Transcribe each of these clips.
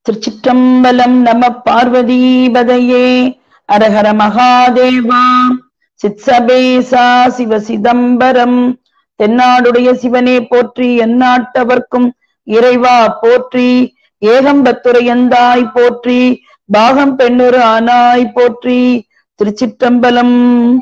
திருச்சிற்றம்பலம் நம பார்வதீபதையே அரஹர மகாதேவா சித்சபேசா சிவ சிதம்பரம் தென்னாடுடைய சிவனே போற்றி எந்நாட்டவர்க்கும் இறைவா போற்றி ஏகம்பத்துரையந்தாய் போற்றி பாகம் பெண்ணுரு ஆனாய் போற்றி திருச்சிற்றம்பலம்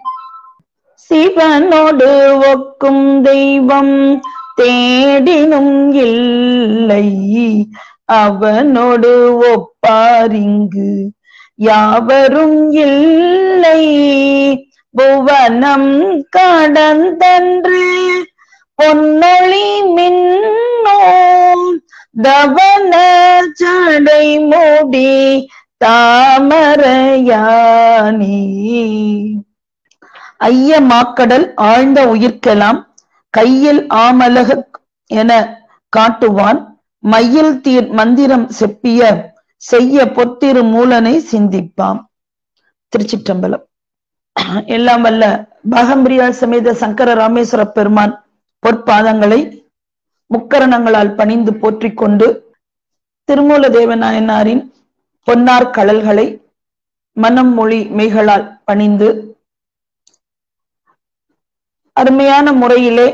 சிவனோடு ஒக்கும் தெய்வம் தேடினும் இல்லை அவனோடு ஒப்பாரிங்கு யாவரும் இல்லை புவனம் கடந்தன்று பொன்னொழி மின்னோம் தவன சடை மூடி தாமரையானி ஐய மாக்கடல் ஆழ்ந்த உயிர்க்கெல்லாம் கையில் ஆமலக என காட்டுவான் மையில் தீர் மந்திரம் செப்பிய செய்ய பொத்திரு மூலனை சிந்திப்பாம் திருச்சிற்றம்பலம் எல்லாம் வல்ல பாகம்பிரியால் சமேத சங்கர ராமேஸ்வர பெருமான் பொற்பாதங்களை முக்கரணங்களால் பணிந்து போற்றிக் கொண்டு திருமூல தேவநாயனாரின் பொன்னார் கடல்களை மனம் மொழி மெய்களால் பணிந்து அருமையான முறையிலே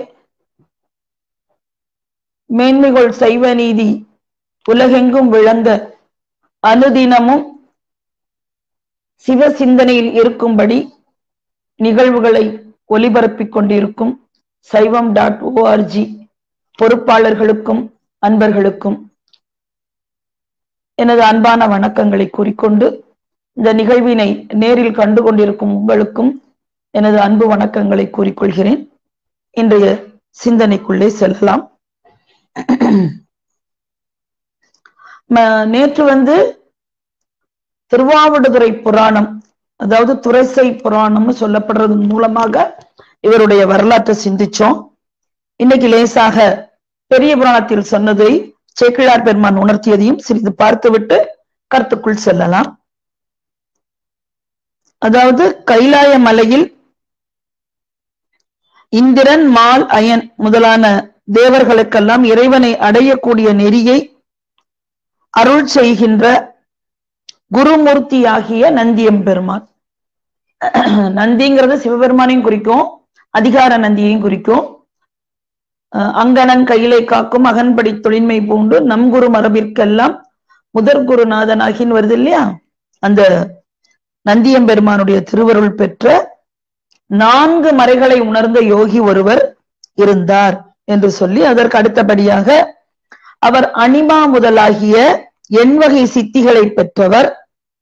மேன்மைகள் சைவ நீதி உலகெங்கும் விளங்க அனுதினமும் சிவ சிந்தனையில் இருக்கும்படி நிகழ்வுகளை ஒலிபரப்பிக் கொண்டிருக்கும் சைவம் டாட் ஓஆர்ஜி பொறுப்பாளர்களுக்கும் அன்பர்களுக்கும் எனது அன்பான வணக்கங்களை கூறிக்கொண்டு இந்த நிகழ்வினை நேரில் கண்டு கொண்டிருக்கும் உங்களுக்கும் எனது அன்பு வணக்கங்களை கூறிக்கொள்கிறேன் இன்றைய சிந்தனைக்குள்ளே செல்லலாம் நேற்று வந்து திருவாவடுதுறை புராணம் அதாவது துரைசை புராணம்னு சொல்லப்படுறது மூலமாக இவருடைய வரலாற்றை சிந்திச்சோம் இன்னைக்கு லேசாக பெரிய புராணத்தில் சொன்னதை சேக்கிழார் பெருமான் உணர்த்தியதையும் சிறிது பார்த்துவிட்டு கருத்துக்குள் செல்லலாம் அதாவது கைலாய மலையில் இந்திரன் மால் அயன் முதலான தேவர்களுக்கெல்லாம் இறைவனை அடையக்கூடிய நெறியை அருள் செய்கின்ற குருமூர்த்தியாகிய நந்தியம் பெருமான் நந்திங்கிறது சிவபெருமானையும் குறிக்கும் அதிகார நந்தியையும் குறிக்கும் அங்கனன் கையிலை காக்கும் அகன்படி தொழின்மை பூண்டு நம் குரு மரபிற்கெல்லாம் முதற் குருநாதனாகின்னு வருது இல்லையா அந்த நந்தியம் பெருமானுடைய திருவருள் பெற்ற நான்கு மறைகளை உணர்ந்த யோகி ஒருவர் இருந்தார் என்று சொல்லி அதற்கு அடுத்தபடியாக அவர் அனிமா முதலாகிய எண்வகை சித்திகளை பெற்றவர்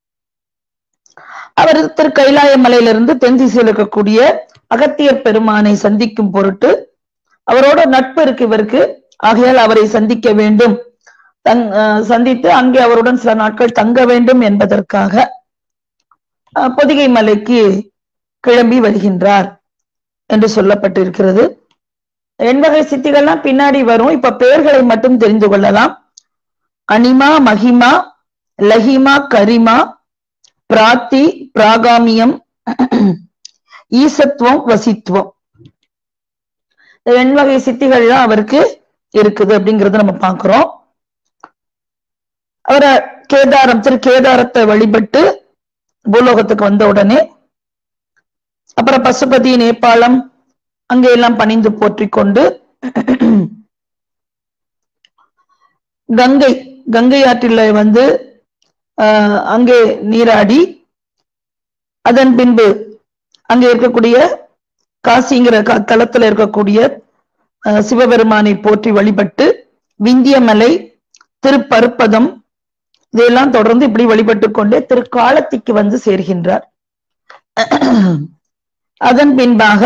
அவர் திரு கைலாய மலையிலிருந்து தென் திசையில் இருக்கக்கூடிய அகத்தியர் பெருமானை சந்திக்கும் பொருட்டு அவரோட நட்பு இருக்கு இவருக்கு ஆகையால் அவரை சந்திக்க வேண்டும் தங் சந்தித்து அங்கே அவருடன் சில நாட்கள் தங்க வேண்டும் என்பதற்காக பொதிகை மலைக்கு கிளம்பி வருகின்றார் என்று சொல்லப்பட்டிருக்கிறது எண்வகை சித்திகள்லாம் பின்னாடி வரும் இப்ப பெயர்களை மட்டும் தெரிந்து கொள்ளலாம் அனிமா மகிமா லஹிமா கரிமா பிராத்தி பிராகாமியம் ஈசத்துவம் வசித்துவம் எண்வகை சித்திகள்லாம் அவருக்கு இருக்குது அப்படிங்கறத நம்ம பாக்குறோம் அவரை கேதாரம் திரு கேதாரத்தை வழிபட்டு பூலோகத்துக்கு வந்த உடனே அப்புறம் பசுபதி நேபாளம் அங்கே எல்லாம் பணிந்து போற்றிக் கொண்டு கங்கை கங்கை ஆற்றில் வந்து அங்கே நீராடி அதன் பின்பு அங்கே இருக்கக்கூடிய காசிங்கிற தளத்துல இருக்கக்கூடிய சிவபெருமானை போற்றி வழிபட்டு விந்தியமலை திருப்பருப்பதம் இதையெல்லாம் தொடர்ந்து இப்படி வழிபட்டு கொண்டே திருக்காலத்திக்கு வந்து சேர்கின்றார் அதன் பின்பாக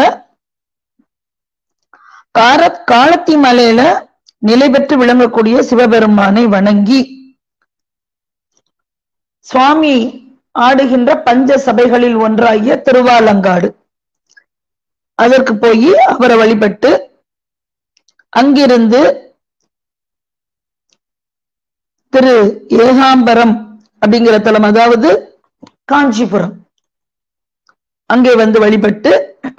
கார காலத்தி மலையில நிலை பெற்று விளங்கக்கூடிய சிவபெருமானை வணங்கி சுவாமி ஆடுகின்ற பஞ்ச சபைகளில் ஒன்றாகிய திருவாலங்காடு அதற்கு போய் அவரை வழிபட்டு அங்கிருந்து திரு ஏகாம்பரம் அப்படிங்கிற தலம் அதாவது காஞ்சிபுரம் அங்கே வந்து வழிபட்டு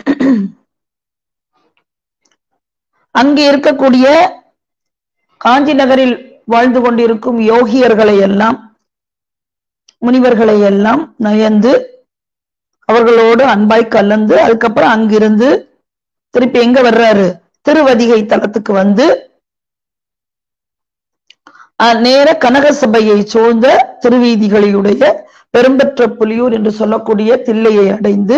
அங்கே இருக்கக்கூடிய காஞ்சி நகரில் வாழ்ந்து கொண்டிருக்கும் யோகியர்களை எல்லாம் முனிவர்களை எல்லாம் நயந்து அவர்களோடு அன்பாய் கலந்து அதுக்கப்புறம் அங்கிருந்து திருப்பி எங்க வர்றாரு திருவதிகை தலத்துக்கு வந்து அஹ், நேர கனக சபையை சூழ்ந்த திருவீதிகளுடைய பெரும்பெற்ற புலியூர் என்று சொல்லக்கூடிய தில்லையை அடைந்து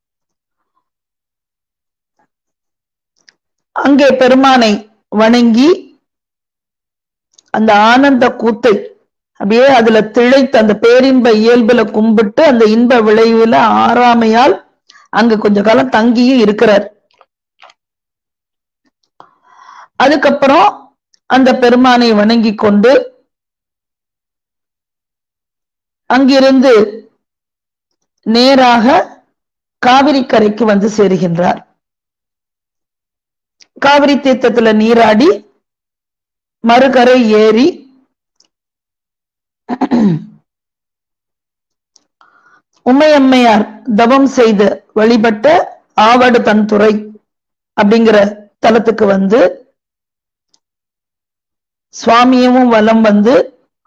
அங்கே பெருமானை வணங்கி அந்த ஆனந்த கூத்தை அப்படியே அதுல திளைத்து அந்த பேரின்ப இயல்புல கும்பிட்டு அந்த இன்ப விளைவுல ஆறாமையால் அங்க கொஞ்ச காலம் தங்கியும் இருக்கிறார் அதுக்கப்புறம் அந்த பெருமானை வணங்கி கொண்டு அங்கிருந்து நேராக காவிரி கரைக்கு வந்து சேருகின்றார் காவிரி தீர்த்தத்துல நீராடி மறுகரை ஏறி உமையம்மையார் தவம் செய்து வழிபட்ட ஆவடு தன்துறை அப்படிங்கிற தலத்துக்கு வந்து சுவாமியவும் வலம் வந்து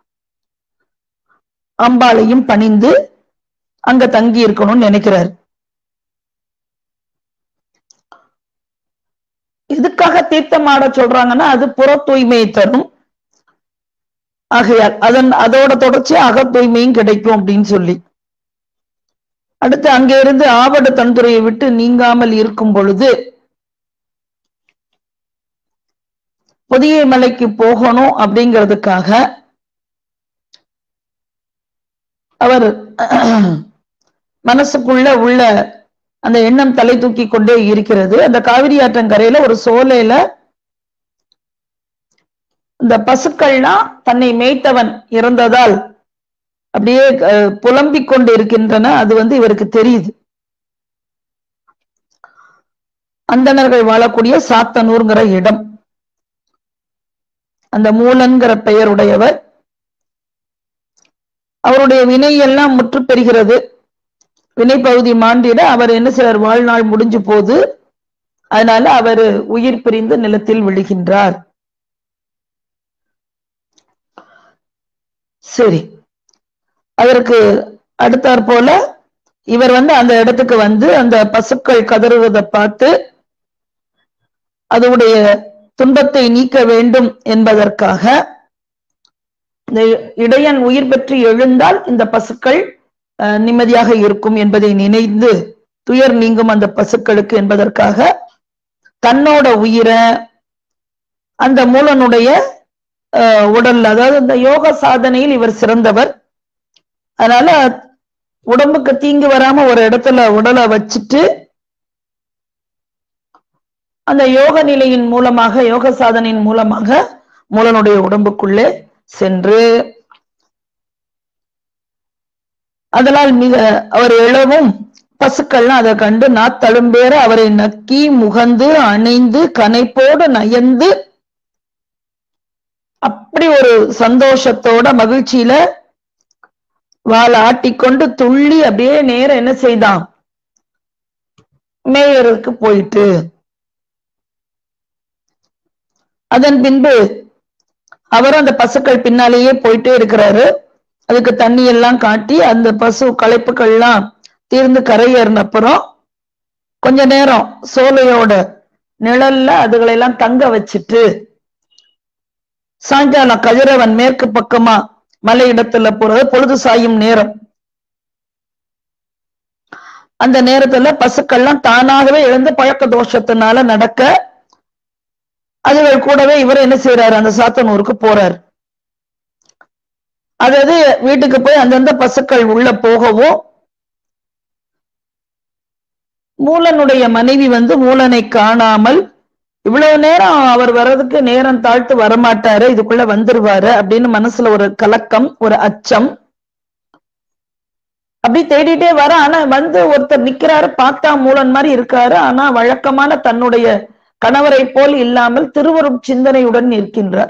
அம்பாளையும் பணிந்து அங்க தங்கி இருக்கணும்னு நினைக்கிறார் எதுக்காக தீர்த்தமாட சொல்றாங்கன்னா அது புற தூய்மையை தரும் ஆகையால் அதன் அதோட தொடர்ச்சி அக தூய்மையும் கிடைக்கும் அப்படின்னு சொல்லி அடுத்து அங்க இருந்து ஆவட தன்துறையை விட்டு நீங்காமல் இருக்கும் பொழுது புதிய மலைக்கு போகணும் அப்படிங்கிறதுக்காக அவர் மனசுக்குள்ள உள்ள அந்த எண்ணம் தலை தூக்கி கொண்டே இருக்கிறது அந்த காவிரி ஆற்றங்கரையில ஒரு சோலையில இந்த பசுக்கள்லாம் தன்னை மேய்த்தவன் இறந்ததால் அப்படியே அஹ், புலம்பிக் கொண்டு இருக்கின்றன அது வந்து இவருக்கு தெரியுது அந்தணர்கள் வாழக்கூடிய சாத்தனூர்ங்கிற இடம் அந்த மூலன்கிற பெயருடையவர் அவருடைய வினை எல்லாம் முற்று பெறுகிறது வினை பகுதி மாண்டிட அவர் என்ன செய்றார் வாழ்நாள் முடிஞ்சு போது அதனால அவர் உயிர் பிரிந்து நிலத்தில் விழுகின்றார் சரி அதற்கு அடுத்தாற் போல இவர் வந்து அந்த இடத்துக்கு வந்து அந்த பசுக்கள் கதறுவதை பார்த்து அதனுடைய துன்பத்தை நீக்க வேண்டும் என்பதற்காக இந்த இடையன் உயிர் பெற்று எழுந்தால் இந்த பசுக்கள் அஹ், நிம்மதியாக இருக்கும் என்பதை நினைந்து துயர் நீங்கும் அந்த பசுக்களுக்கு என்பதற்காக தன்னோட உயிரை அந்த மூலனுடைய அஹ், உடல்ல அதாவது இந்த யோக சாதனையில் இவர் சிறந்தவர் அதனால உடம்புக்கு தீங்கு வராம ஒரு இடத்துல உடலை வச்சுட்டு அந்த யோக நிலையின் மூலமாக யோக சாதனையின் மூலமாக மூலனுடைய உடம்புக்குள்ளே சென்று அதனால் மிக அவர் எழவும் பசுக்கள்லாம் அதை கண்டு நாத்தழும்பேற அவரை நக்கி முகந்து அணைந்து கனைப்போடு நயந்து அப்படி ஒரு சந்தோஷத்தோட மகிழ்ச்சியில வாழை ஆட்டிக்கொண்டு துள்ளி அப்படியே நேரம் என்ன செய்தான் மேயருக்கு போயிட்டு அதன் பின்பு அவரும் அந்த பசுக்கள் பின்னாலேயே போயிட்டே இருக்கிறாரு அதுக்கு தண்ணி எல்லாம் காட்டி அந்த பசு களைப்புகள்லாம் தீர்ந்து கரையேறின அப்புறம் கொஞ்ச நேரம் சோலையோட நிழல்ல அதுகளை எல்லாம் தங்க வச்சுட்டு சாயங்காலம் கதிரவன் மேற்கு பக்கமா மலை இடத்துல போறது பொழுது சாயும் நேரம் அந்த நேரத்துல பசுக்கள்லாம் தானாகவே எழுந்து பழக்க தோஷத்தினால நடக்க அதுகள் கூடவே இவர் என்ன செய்யறாரு அந்த சாத்தனூருக்கு போறார் அதாவது வீட்டுக்கு போய் அந்தந்த பசுக்கள் உள்ள போகவும் மூலனுடைய மனைவி வந்து மூலனை காணாமல் இவ்வளவு நேரம் அவர் வர்றதுக்கு நேரம் தாழ்த்து வரமாட்டாரு இதுக்குள்ள வந்துருவாரு அப்படின்னு மனசுல ஒரு கலக்கம் ஒரு அச்சம் அப்படி தேடிட்டே வர ஆனா வந்து ஒருத்தர் நிக்கிறாரு பார்த்தா மூலன் மாதிரி இருக்காரு ஆனா வழக்கமான தன்னுடைய கணவரை போல் இல்லாமல் திருவரும் சிந்தனையுடன் இருக்கின்றார்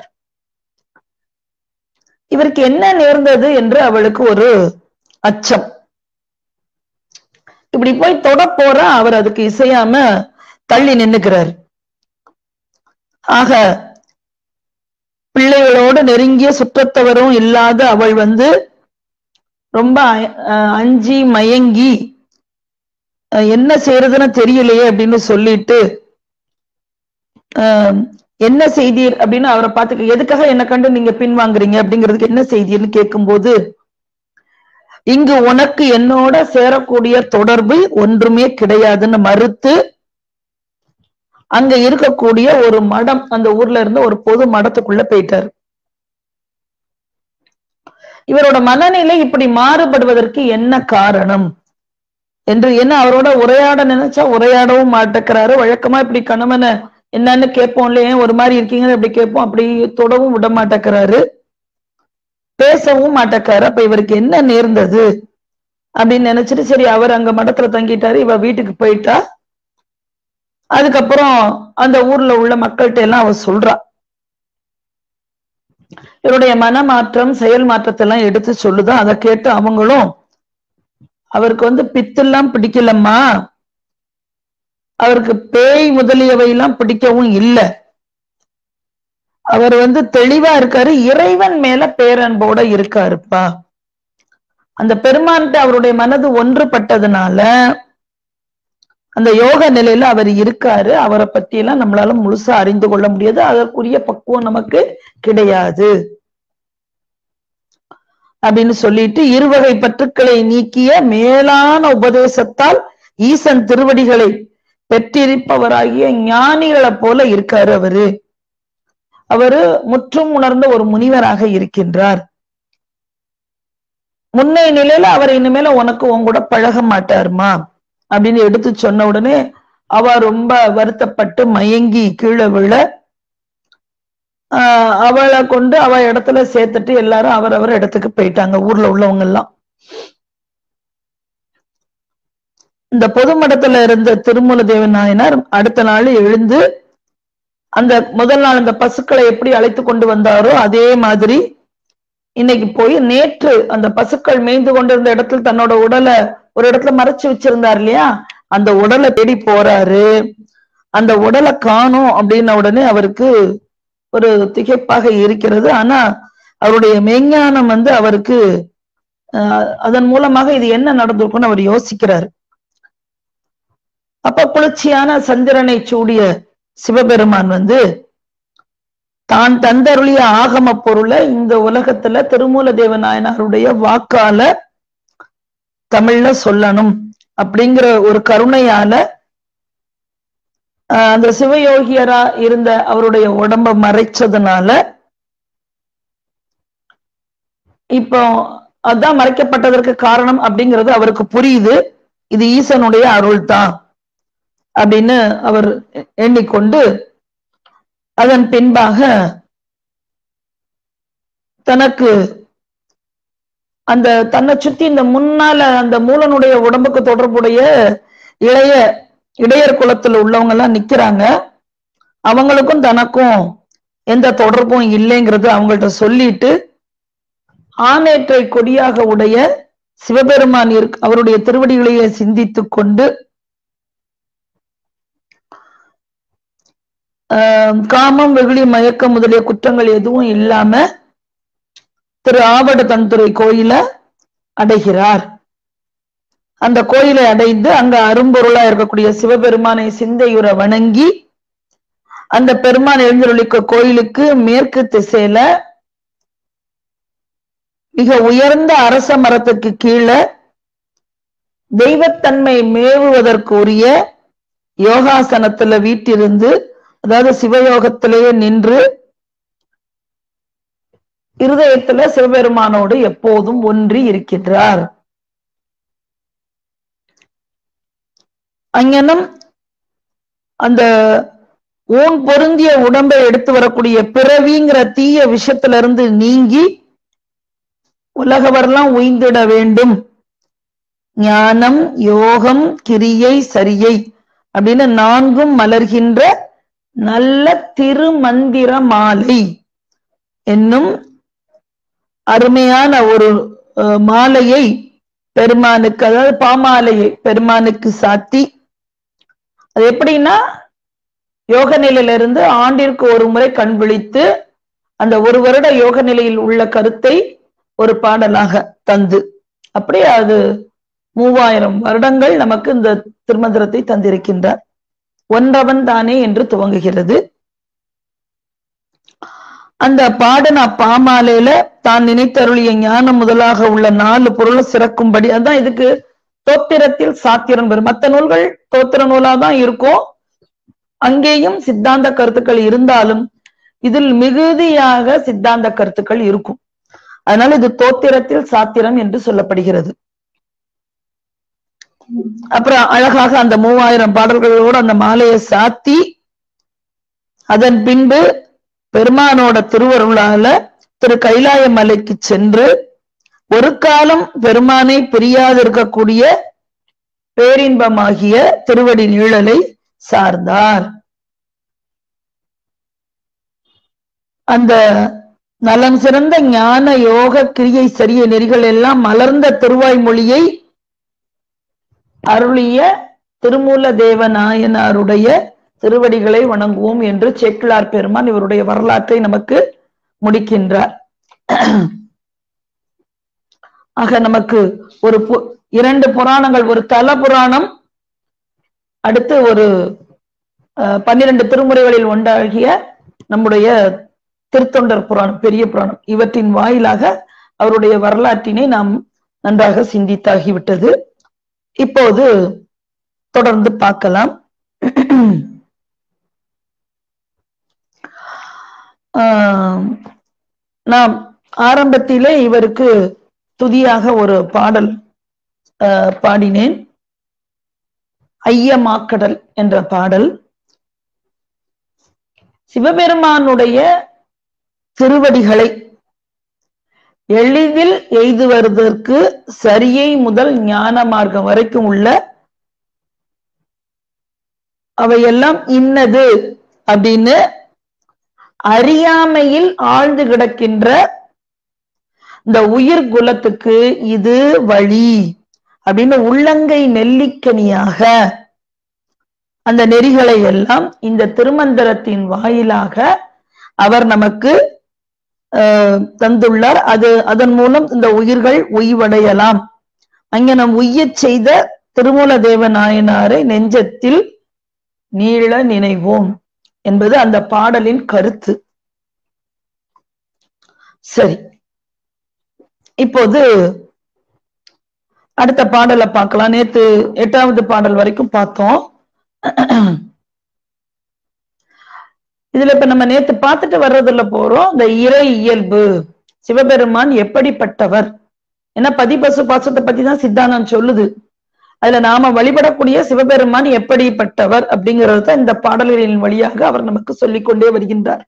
இவருக்கு என்ன நேர்ந்தது என்று அவளுக்கு ஒரு அச்சம் இப்படி போய் தொட போற அவர் அதுக்கு இசையாம தள்ளி நின்னுக்கிறார் ஆக பிள்ளைகளோடு நெருங்கிய சுற்றத்தவரும் இல்லாத அவள் வந்து ரொம்ப அஹ், அஞ்சி மயங்கி அஹ், என்ன செய்யறதுன்னு தெரியலையே அப்படின்னு சொல்லிட்டு அஹ், என்ன செய்தீர் அப்படின்னு அவரை பார்த்து எதுக்காக என்ன கண்டு நீங்க பின்வாங்குறீங்க அப்படிங்கிறதுக்கு என்ன செய்தீர்னு கேட்கும்போது இங்கு உனக்கு என்னோட சேரக்கூடிய தொடர்பு ஒன்றுமே கிடையாதுன்னு மறுத்து அங்க இருக்கக்கூடிய ஒரு மடம் அந்த ஊர்ல இருந்து ஒரு பொது மடத்துக்குள்ள போயிட்டாரு இவரோட மனநிலை இப்படி மாறுபடுவதற்கு என்ன காரணம் என்று என்ன அவரோட உரையாட நினைச்சா உரையாடவும் மாட்டேக்கிறாரு வழக்கமா இப்படி கணவனை என்னன்னு கேட்போம் இல்லையே ஒரு மாதிரி இருக்கீங்க அப்படி கேட்போம் அப்படி தொடவும் விட மாட்டேக்கிறாரு பேசவும் மாட்டேக்காரு அப்ப இவருக்கு என்ன நேர்ந்தது அப்படின்னு நினைச்சிட்டு சரி அவர் அங்க மடத்துல தங்கிட்டாரு இவ வீட்டுக்கு போயிட்டா அதுக்கப்புறம் அந்த ஊர்ல உள்ள மக்கள்கிட்ட எல்லாம் அவ சொல்றா இவருடைய மனமாற்றம் செயல் மாற்றத்தை எல்லாம் எடுத்து சொல்லுதா அதை கேட்டு அவங்களும் அவருக்கு வந்து பித்தெல்லாம் பிடிக்கலம்மா அவருக்கு பேய் முதலியவை எல்லாம் பிடிக்கவும் இல்லை அவர் வந்து தெளிவா இருக்காரு இறைவன் மேல பேரன்போட இருக்காருப்பா அந்த பெருமான்கிட்ட அவருடைய மனது ஒன்றுபட்டதுனால அந்த யோக நிலையில அவர் இருக்காரு அவரை பத்தி எல்லாம் நம்மளால முழுசா அறிந்து கொள்ள முடியாது அதற்குரிய பக்குவம் நமக்கு கிடையாது அப்படின்னு சொல்லிட்டு இருவகை பற்றுக்களை நீக்கிய மேலான உபதேசத்தால் ஈசன் திருவடிகளை பெற்றிருப்பவராகிய ஞானிகளை போல இருக்காரு அவரு அவரு முற்றும் உணர்ந்த ஒரு முனிவராக இருக்கின்றார் முன்னை நிலையில அவர் இனிமேல உனக்கு உன் கூட பழக மாட்டாருமா அப்படின்னு எடுத்து சொன்ன உடனே அவ ரொம்ப வருத்தப்பட்டு மயங்கி கீழே விழ ஆஹ் அவளை கொண்டு அவ இடத்துல சேர்த்துட்டு எல்லாரும் அவரவர் இடத்துக்கு போயிட்டாங்க ஊர்ல உள்ளவங்க எல்லாம் இந்த பொது மடத்துல இருந்த திருமூல தேவன் நாயனார் அடுத்த நாள் எழுந்து அந்த முதல் நாள் அந்த பசுக்களை எப்படி அழைத்து கொண்டு வந்தாரோ அதே மாதிரி இன்னைக்கு போய் நேற்று அந்த பசுக்கள் மேய்ந்து கொண்டிருந்த இடத்துல தன்னோட உடலை ஒரு இடத்துல மறைச்சு வச்சிருந்தார் இல்லையா அந்த உடலை தேடி போறாரு அந்த உடலை காணும் அப்படின்ன உடனே அவருக்கு ஒரு திகைப்பாக இருக்கிறது ஆனா அவருடைய மெய்ஞானம் வந்து அவருக்கு ஆஹ், அதன் மூலமாக இது என்ன நடந்திருக்கும்னு அவர் யோசிக்கிறார் அப்ப குளிர்ச்சியான சந்திரனை சூடிய சிவபெருமான் வந்து தான் தந்தருளிய ஆகம பொருளை இந்த உலகத்துல திருமூல தேவ நாயனாருடைய வாக்கால தமிழ்ல சொல்லணும் அப்படிங்கிற ஒரு கருணையால ஆஹ் அந்த சிவயோகியரா இருந்த அவருடைய உடம்ப மறைச்சதுனால இப்போ அதான் மறைக்கப்பட்டதற்கு காரணம் அப்படிங்கிறது அவருக்கு புரியுது இது ஈசனுடைய அருள் தான் அப்படின்னு அவர் எண்ணிக்கொண்டு அதன் பின்பாக தனக்கு அந்த தன்னை சுத்தி இந்த முன்னால அந்த மூலனுடைய உடம்புக்கு தொடர்புடைய இளைய இடையர் குலத்துல உள்ளவங்க எல்லாம் நிக்கிறாங்க அவங்களுக்கும் தனக்கும் எந்த தொடர்பும் இல்லைங்கிறது அவங்கள்ட்ட சொல்லிட்டு ஆணேற்றை கொடியாக உடைய சிவபெருமான் இருக்கு அவருடைய திருவடிகளையே சிந்தித்துக் கொண்டு ஆஹ் காமம் வெகுளி மயக்கம் முதலிய குற்றங்கள் எதுவும் இல்லாம திரு ஆவட தன்துறை கோயில அடைகிறார் அந்த கோயிலை அடைந்து அங்க அரும்பொருளா இருக்கக்கூடிய சிவபெருமானை சிந்தையுற வணங்கி அந்த பெருமான் எழுந்தருளிக்க கோயிலுக்கு மேற்கு திசையில மிக உயர்ந்த அரச மரத்துக்கு கீழே தெய்வத்தன்மை மேவுவதற்கு உரிய யோகாசனத்துல வீட்டிருந்து அதாவது சிவயோகத்திலேயே நின்று இருதயத்துல சிவபெருமானோடு எப்போதும் ஒன்றி இருக்கின்றார் அங்கனம் அந்த ஊன் பொருந்திய உடம்பை எடுத்து வரக்கூடிய பிறவிங்கிற தீய விஷயத்துல இருந்து நீங்கி உலகவரெல்லாம் உய்ந்திட வேண்டும் ஞானம் யோகம் கிரியை சரியை அப்படின்னு நான்கும் மலர்கின்ற நல்ல திருமந்திர மாலை என்னும் அருமையான ஒரு அஹ், மாலையை பெருமானுக்கு அதாவது பாமாலையை பெருமானுக்கு சாத்தி அது எப்படின்னா யோக நிலையில இருந்து ஆண்டிற்கு ஒரு முறை கண் விழித்து அந்த ஒரு வருட யோக நிலையில் உள்ள கருத்தை ஒரு பாடலாக தந்து அப்படியே அது மூவாயிரம் வருடங்கள் நமக்கு இந்த திருமந்திரத்தை தந்திருக்கின்றார் ஒன்றவன் தானே என்று துவங்குகிறது அந்த பாடன பாமாலையில தான் நினைத்தருளிய ஞானம் முதலாக உள்ள நாலு பொருளை சிறக்கும்படி அதான் இதுக்கு தோத்திரத்தில் சாத்திரம் வரும் மற்ற நூல்கள் தோத்திர நூலா தான் இருக்கும் அங்கேயும் சித்தாந்த கருத்துக்கள் இருந்தாலும் இதில் மிகுதியாக சித்தாந்த கருத்துக்கள் இருக்கும் அதனால இது தோத்திரத்தில் சாத்திரம் என்று சொல்லப்படுகிறது அப்புறம் அழகாக அந்த மூவாயிரம் பாடல்களோடு அந்த மாலையை சாத்தி அதன் பின்பு பெருமானோட திருவருளால திரு கைலாய மலைக்கு சென்று ஒரு காலம் பெருமானை பிரியாதிருக்கக்கூடிய பேரின்பமாகிய திருவடி நிழலை சார்ந்தார் அந்த நலம் சிறந்த ஞான யோக கிரியை சரிய நெறிகள் எல்லாம் மலர்ந்த திருவாய் மொழியை அருளிய திருமூல தேவ நாயனாருடைய திருவடிகளை வணங்குவோம் என்று சேக்கிழார் பெருமான் இவருடைய வரலாற்றை நமக்கு முடிக்கின்றார் ஆக நமக்கு ஒரு இரண்டு புராணங்கள் ஒரு தல புராணம் அடுத்து ஒரு பன்னிரண்டு திருமுறைகளில் ஒன்றாகிய நம்முடைய திருத்தொண்டர் புராணம் பெரிய புராணம் இவற்றின் வாயிலாக அவருடைய வரலாற்றினை நாம் நன்றாக சிந்தித்தாகிவிட்டது இப்போது தொடர்ந்து பார்க்கலாம் நாம் ஆரம்பத்திலே இவருக்கு துதியாக ஒரு பாடல் பாடினேன் ஐயமாக்கடல் என்ற பாடல் சிவபெருமானுடைய திருவடிகளை எளிதில் எய்துவதற்கு சரியை முதல் ஞான மார்க்கம் வரைக்கும் உள்ள அவையெல்லாம் இன்னது அப்படின்னு அறியாமையில் ஆழ்ந்து கிடக்கின்ற இந்த உயிர் குலத்துக்கு இது வழி அப்படின்னு உள்ளங்கை நெல்லிக்கனியாக அந்த நெறிகளை எல்லாம் இந்த திருமந்திரத்தின் வாயிலாக அவர் நமக்கு தந்துள்ளார் அது அதன் மூலம் இந்த உயிர்கள் உய்வடையலாம் அங்கே நாம் உய்யச் செய்த திருமூல தேவ நாயனாரை நெஞ்சத்தில் நீள நினைவோம் என்பது அந்த பாடலின் கருத்து சரி இப்போது அடுத்த பாடலை பார்க்கலாம் நேத்து எட்டாவது பாடல் வரைக்கும் பார்த்தோம் இதுல இப்ப நம்ம நேத்து பார்த்துட்டு வர்றதுல போறோம் இந்த இறை இயல்பு சிவபெருமான் எப்படிப்பட்டவர் ஏன்னா பதிபசு பாசத்தை பத்தி தான் சித்தாந்தம் சொல்லுது அதுல நாம வழிபடக்கூடிய சிவபெருமான் எப்படிப்பட்டவர் அப்படிங்கறத இந்த பாடல்களின் வழியாக அவர் நமக்கு சொல்லிக் கொண்டே வருகின்றார்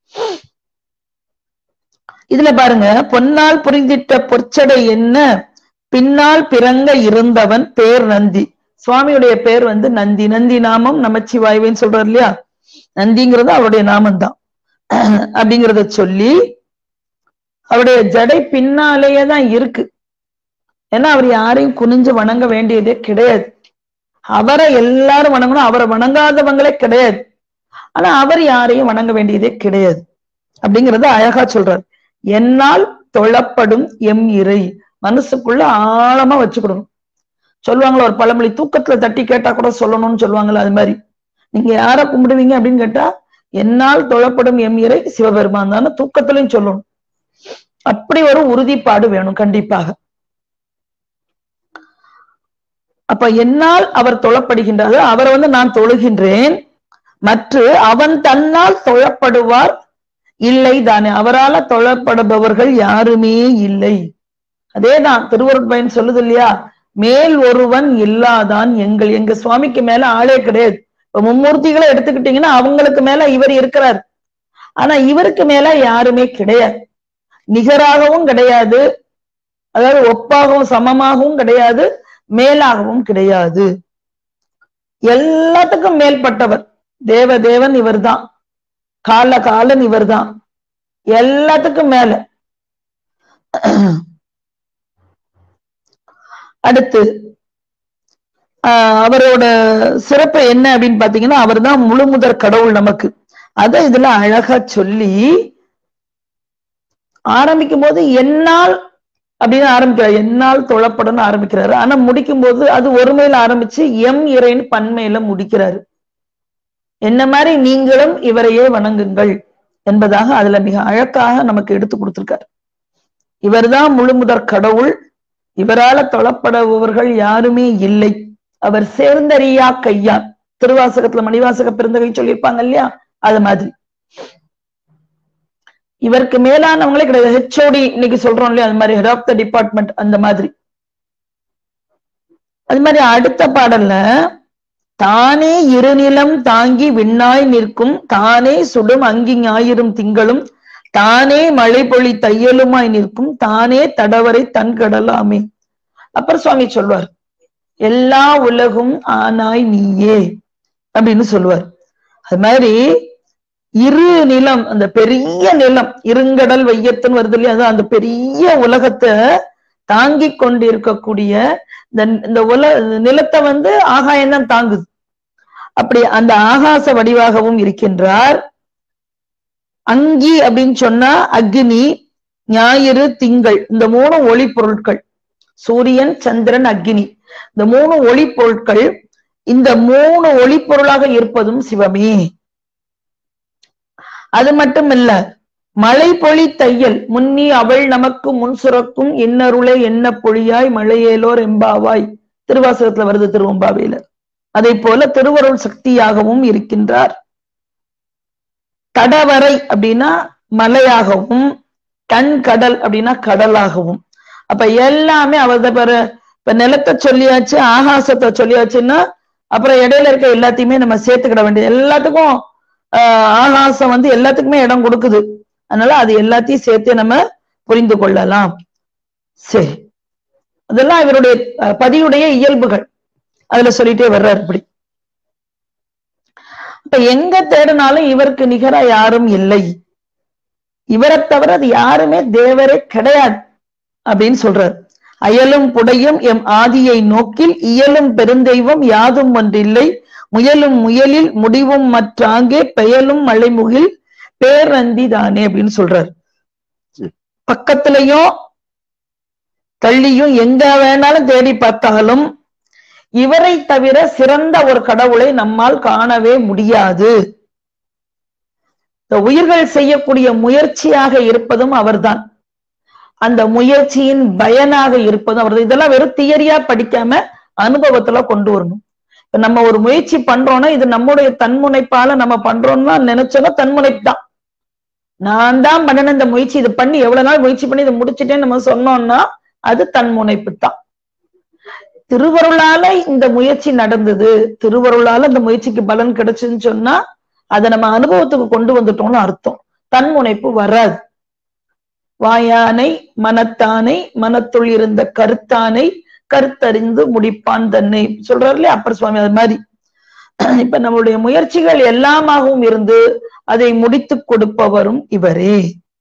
இதுல பாருங்க பொன்னால் புரிந்திட்ட பொற்சடை என்ன பின்னால் பிறங்க இருந்தவன் பேர் நந்தி சுவாமியுடைய பேர் வந்து நந்தி நந்தி நாமம் நமச்சிவாய்வேன்னு சொல்றார் இல்லையா நந்திங்கிறது அவருடைய நாமம் தான் அப்படிங்கிறத சொல்லி அவருடைய ஜடை பின்னாலேயே தான் இருக்கு ஏன்னா அவர் யாரையும் குனிஞ்சு வணங்க வேண்டியதே கிடையாது அவரை எல்லாரும் வணங்கணும் அவரை வணங்காதவங்களே கிடையாது ஆனா அவர் யாரையும் வணங்க வேண்டியதே கிடையாது அப்படிங்கறத அழகா சொல்றாரு என்னால் தொழப்படும் எம் இறை மனசுக்குள்ள ஆழமா வச்சுக்கிடணும் சொல்லுவாங்களா ஒரு பழமொழி தூக்கத்துல தட்டி கேட்டா கூட சொல்லணும்னு சொல்லுவாங்கல்ல அது மாதிரி நீங்க யார கும்பிடுவீங்க அப்படின்னு கேட்டா என்னால் தொழப்படும் எம் இறை சிவபெருமான் தானே தூக்கத்திலையும் சொல்லணும் அப்படி ஒரு உறுதிப்பாடு வேணும் கண்டிப்பாக அப்ப என்னால் அவர் தொழப்படுகின்றார் அவரை வந்து நான் தொழுகின்றேன் மற்ற அவன் தன்னால் தொழப்படுவார் இல்லை தானே அவரால தொழப்படுபவர்கள் யாருமே இல்லை அதேதான் திருவருட்பயன் சொல்லுது இல்லையா மேல் ஒருவன் இல்லாதான் எங்கள் எங்க சுவாமிக்கு மேல ஆளே கிடையாது இப்ப மும்மூர்த்திகளை எடுத்துக்கிட்டீங்கன்னா அவங்களுக்கு மேல இவர் இருக்கிறார் ஆனா இவருக்கு மேல யாருமே கிடையாது நிகராகவும் கிடையாது அதாவது ஒப்பாகவும் சமமாகவும் கிடையாது மேலாகவும் கிடையாது எல்லாத்துக்கும் மேல்பட்டவர் தேவ தேவன் இவர்தான் கால காலன் இவர்தான் எல்லாத்துக்கும் மேல அடுத்து அவரோட சிறப்பு என்ன அப்படின்னு பாத்தீங்கன்னா அவர் தான் முழு முதற் கடவுள் நமக்கு அத இதுல அழகா சொல்லி ஆரம்பிக்கும் போது என்னால் அப்படின்னு ஆரம்பிக்கிறார் என்னால் தொழப்படன்னு ஆரம்பிக்கிறாரு ஆனா முடிக்கும் போது அது ஒருமையில ஆரம்பிச்சு எம் இறைன்னு பன்மையில முடிக்கிறாரு என்ன மாதிரி நீங்களும் இவரையே வணங்குங்கள் என்பதாக அதுல மிக அழகாக நமக்கு எடுத்து கொடுத்திருக்காரு இவர்தான் முழுமுதற் கடவுள் இவரால தொழப்படுபவர்கள் யாருமே இல்லை அவர் சேர்ந்தறியா கையான் திருவாசகத்துல மணிவாசக பெருந்தகை சொல்லியிருப்பாங்க இல்லையா அது மாதிரி இவருக்கு மேலானவங்களே கிடையாது ஹெச்ஓடி இன்னைக்கு சொல்றோம் இல்லையா அது மாதிரி ஹெட் ஆஃப் த டிபார்ட்மெண்ட் அந்த மாதிரி அது மாதிரி அடுத்த பாடல்ல தானே இருநிலம் தாங்கி விண்ணாய் நிற்கும் தானே சுடும் அங்கி ஞாயிறும் திங்களும் தானே மழை பொழி தையலுமாய் நிற்கும் தானே தடவரை தன் கடலாமே அப்புறம் சுவாமி சொல்வார் எல்லா உலகும் ஆனாய் நீயே அப்படின்னு சொல்லுவார் அது மாதிரி இரு நிலம் அந்த பெரிய நிலம் இருங்கடல் வையத்துன்னு வருது இல்லையா அது அந்த பெரிய உலகத்தை தாங்கி கொண்டு இருக்கக்கூடிய இந்த இந்த உல நிலத்தை வந்து ஆகாயம் தான் தாங்குது அப்படி அந்த ஆகாச வடிவாகவும் இருக்கின்றார் அங்கி அப்படின்னு சொன்னா அக்னி ஞாயிறு திங்கள் இந்த மூணு ஒளி பொருட்கள் சூரியன் சந்திரன் அக்னி இந்த மூணு ஒளி பொருட்கள் இந்த மூணு ஒளி பொருளாக இருப்பதும் சிவமே அது மட்டும் இல்ல மழை பொழி தையல் முன்னி அவள் நமக்கு முன் சுரக்கும் இன்னருளே என்ன பொழியாய் மழையேலோர் எம்பாவாய் திருவாசகத்துல வருது திருவம்பாவையில அதே போல திருவருள் சக்தியாகவும் இருக்கின்றார் தடவரை அப்படின்னா மலையாகவும் கண் கடல் அப்படின்னா கடலாகவும் அப்ப எல்லாமே அவத பெற இப்ப நிலத்தை சொல்லியாச்சு ஆகாசத்தை சொல்லியாச்சுன்னா அப்புறம் இடையில இருக்க எல்லாத்தையுமே நம்ம சேர்த்துக்கிட வேண்டியது எல்லாத்துக்கும் ஆஹ் ஆகாசம் வந்து எல்லாத்துக்குமே இடம் கொடுக்குது அதனால அது எல்லாத்தையும் சேர்த்து நம்ம புரிந்து கொள்ளலாம் சரி அதெல்லாம் இவருடைய பதியுடைய இயல்புகள் அதுல சொல்லிட்டே வர்றாரு இப்படி இப்ப எங்க தேடினாலும் இவருக்கு நிகரா யாரும் இல்லை இவரை தவிர அது யாருமே தேவரே கிடையாது அப்படின்னு சொல்றாரு அயலும் புடையும் எம் ஆதியை நோக்கில் இயலும் பெருந்தெய்வம் யாதும் ஒன்றில்லை முயலும் முயலில் முடிவும் மற்றாங்கே பெயலும் மலைமுகில் பேரந்தி தானே அப்படின்னு சொல்றாரு பக்கத்திலையும் தள்ளியும் எங்க வேணாலும் தேடி பார்த்தாலும் இவரை தவிர சிறந்த ஒரு கடவுளை நம்மால் காணவே முடியாது இந்த உயிர்கள் செய்யக்கூடிய முயற்சியாக இருப்பதும் அவர்தான் அந்த முயற்சியின் பயனாக இருப்பதும் அவர் இதெல்லாம் வெறும் தியரியா படிக்காம அனுபவத்துல கொண்டு வரணும் இப்ப நம்ம ஒரு முயற்சி பண்றோம்னா இது நம்முடைய தன்முனைப்பால நம்ம பண்றோம்னா நினைச்சோன்னா தன்முனைப்பு தான் நான் தான் பண்ணின இந்த முயற்சி இது பண்ணி எவ்வளவு நாள் முயற்சி பண்ணி இதை முடிச்சுட்டேன்னு நம்ம சொன்னோம்னா அது தன்முனைப்பு தான் திருவருளால இந்த முயற்சி நடந்தது திருவருளால இந்த முயற்சிக்கு பலன் கிடைச்சுன்னு சொன்னா அதை நம்ம அனுபவத்துக்கு கொண்டு வந்துட்டோம்னு அர்த்தம் தன்முனைப்பு வராது வாயானை மனத்தானை மனத்துள் இருந்த கருத்தானை கருத்தறிந்து முடிப்பான் தன்னை சொல்றாரு இல்லையா அப்பர் சுவாமி அது மாதிரி இப்ப நம்மளுடைய முயற்சிகள் எல்லாமாகவும் இருந்து அதை முடித்து கொடுப்பவரும் இவரே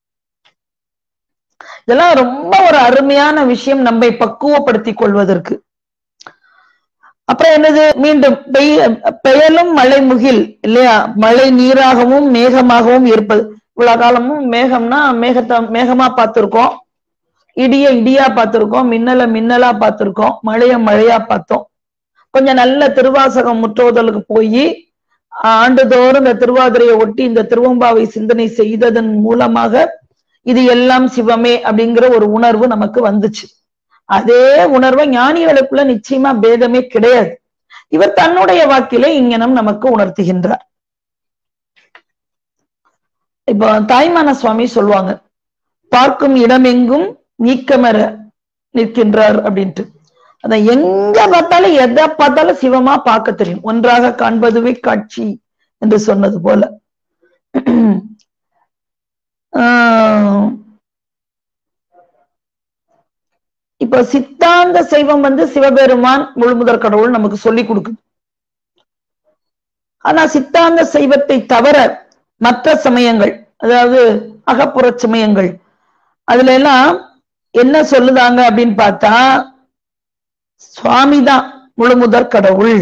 இதெல்லாம் ரொம்ப ஒரு அருமையான விஷயம் நம்மை பக்குவப்படுத்திக் கொள்வதற்கு அப்புறம் என்னது மீண்டும் பெய் பெயலும் மழை முகில் இல்லையா மழை நீராகவும் மேகமாகவும் இருப்பது இவ்வளவு காலமும் மேகம்னா மேகத்தை மேகமா பார்த்திருக்கோம் இடிய இடியா பார்த்திருக்கோம் மின்னல மின்னலா பார்த்திருக்கோம் மழைய மழையா பார்த்தோம் கொஞ்சம் நல்ல திருவாசகம் முற்றோதலுக்கு போய் ஆண்டுதோறும் இந்த திருவாதிரையை ஒட்டி இந்த திருவம்பாவை சிந்தனை செய்ததன் மூலமாக இது எல்லாம் சிவமே அப்படிங்கிற ஒரு உணர்வு நமக்கு வந்துச்சு அதே உணர்வை ஞானிகளுக்குள்ள நிச்சயமா பேதமே கிடையாது இவர் தன்னுடைய வாக்கிலே இங்கனம் நமக்கு உணர்த்துகின்றார் இப்போ தாய்மான சுவாமி சொல்லுவாங்க பார்க்கும் இடமெங்கும் நீக்கமர நிற்கின்றார் அப்படின்ட்டு அத எங்க பார்த்தாலும் எதை பார்த்தாலும் சிவமா பார்க்க தெரியும் ஒன்றாக காண்பதுவே காட்சி என்று சொன்னது போல ஆஹ் இப்ப சித்தாந்த சைவம் வந்து சிவபெருமான் முழுமுதற் கடவுள் நமக்கு சொல்லி கொடுக்குது ஆனா சித்தாந்த சைவத்தை தவிர மற்ற சமயங்கள் அதாவது அகப்புற சமயங்கள் அதுல எல்லாம் என்ன சொல்லுதாங்க அப்படின்னு பார்த்தா சுவாமிதான் முழுமுதற் கடவுள்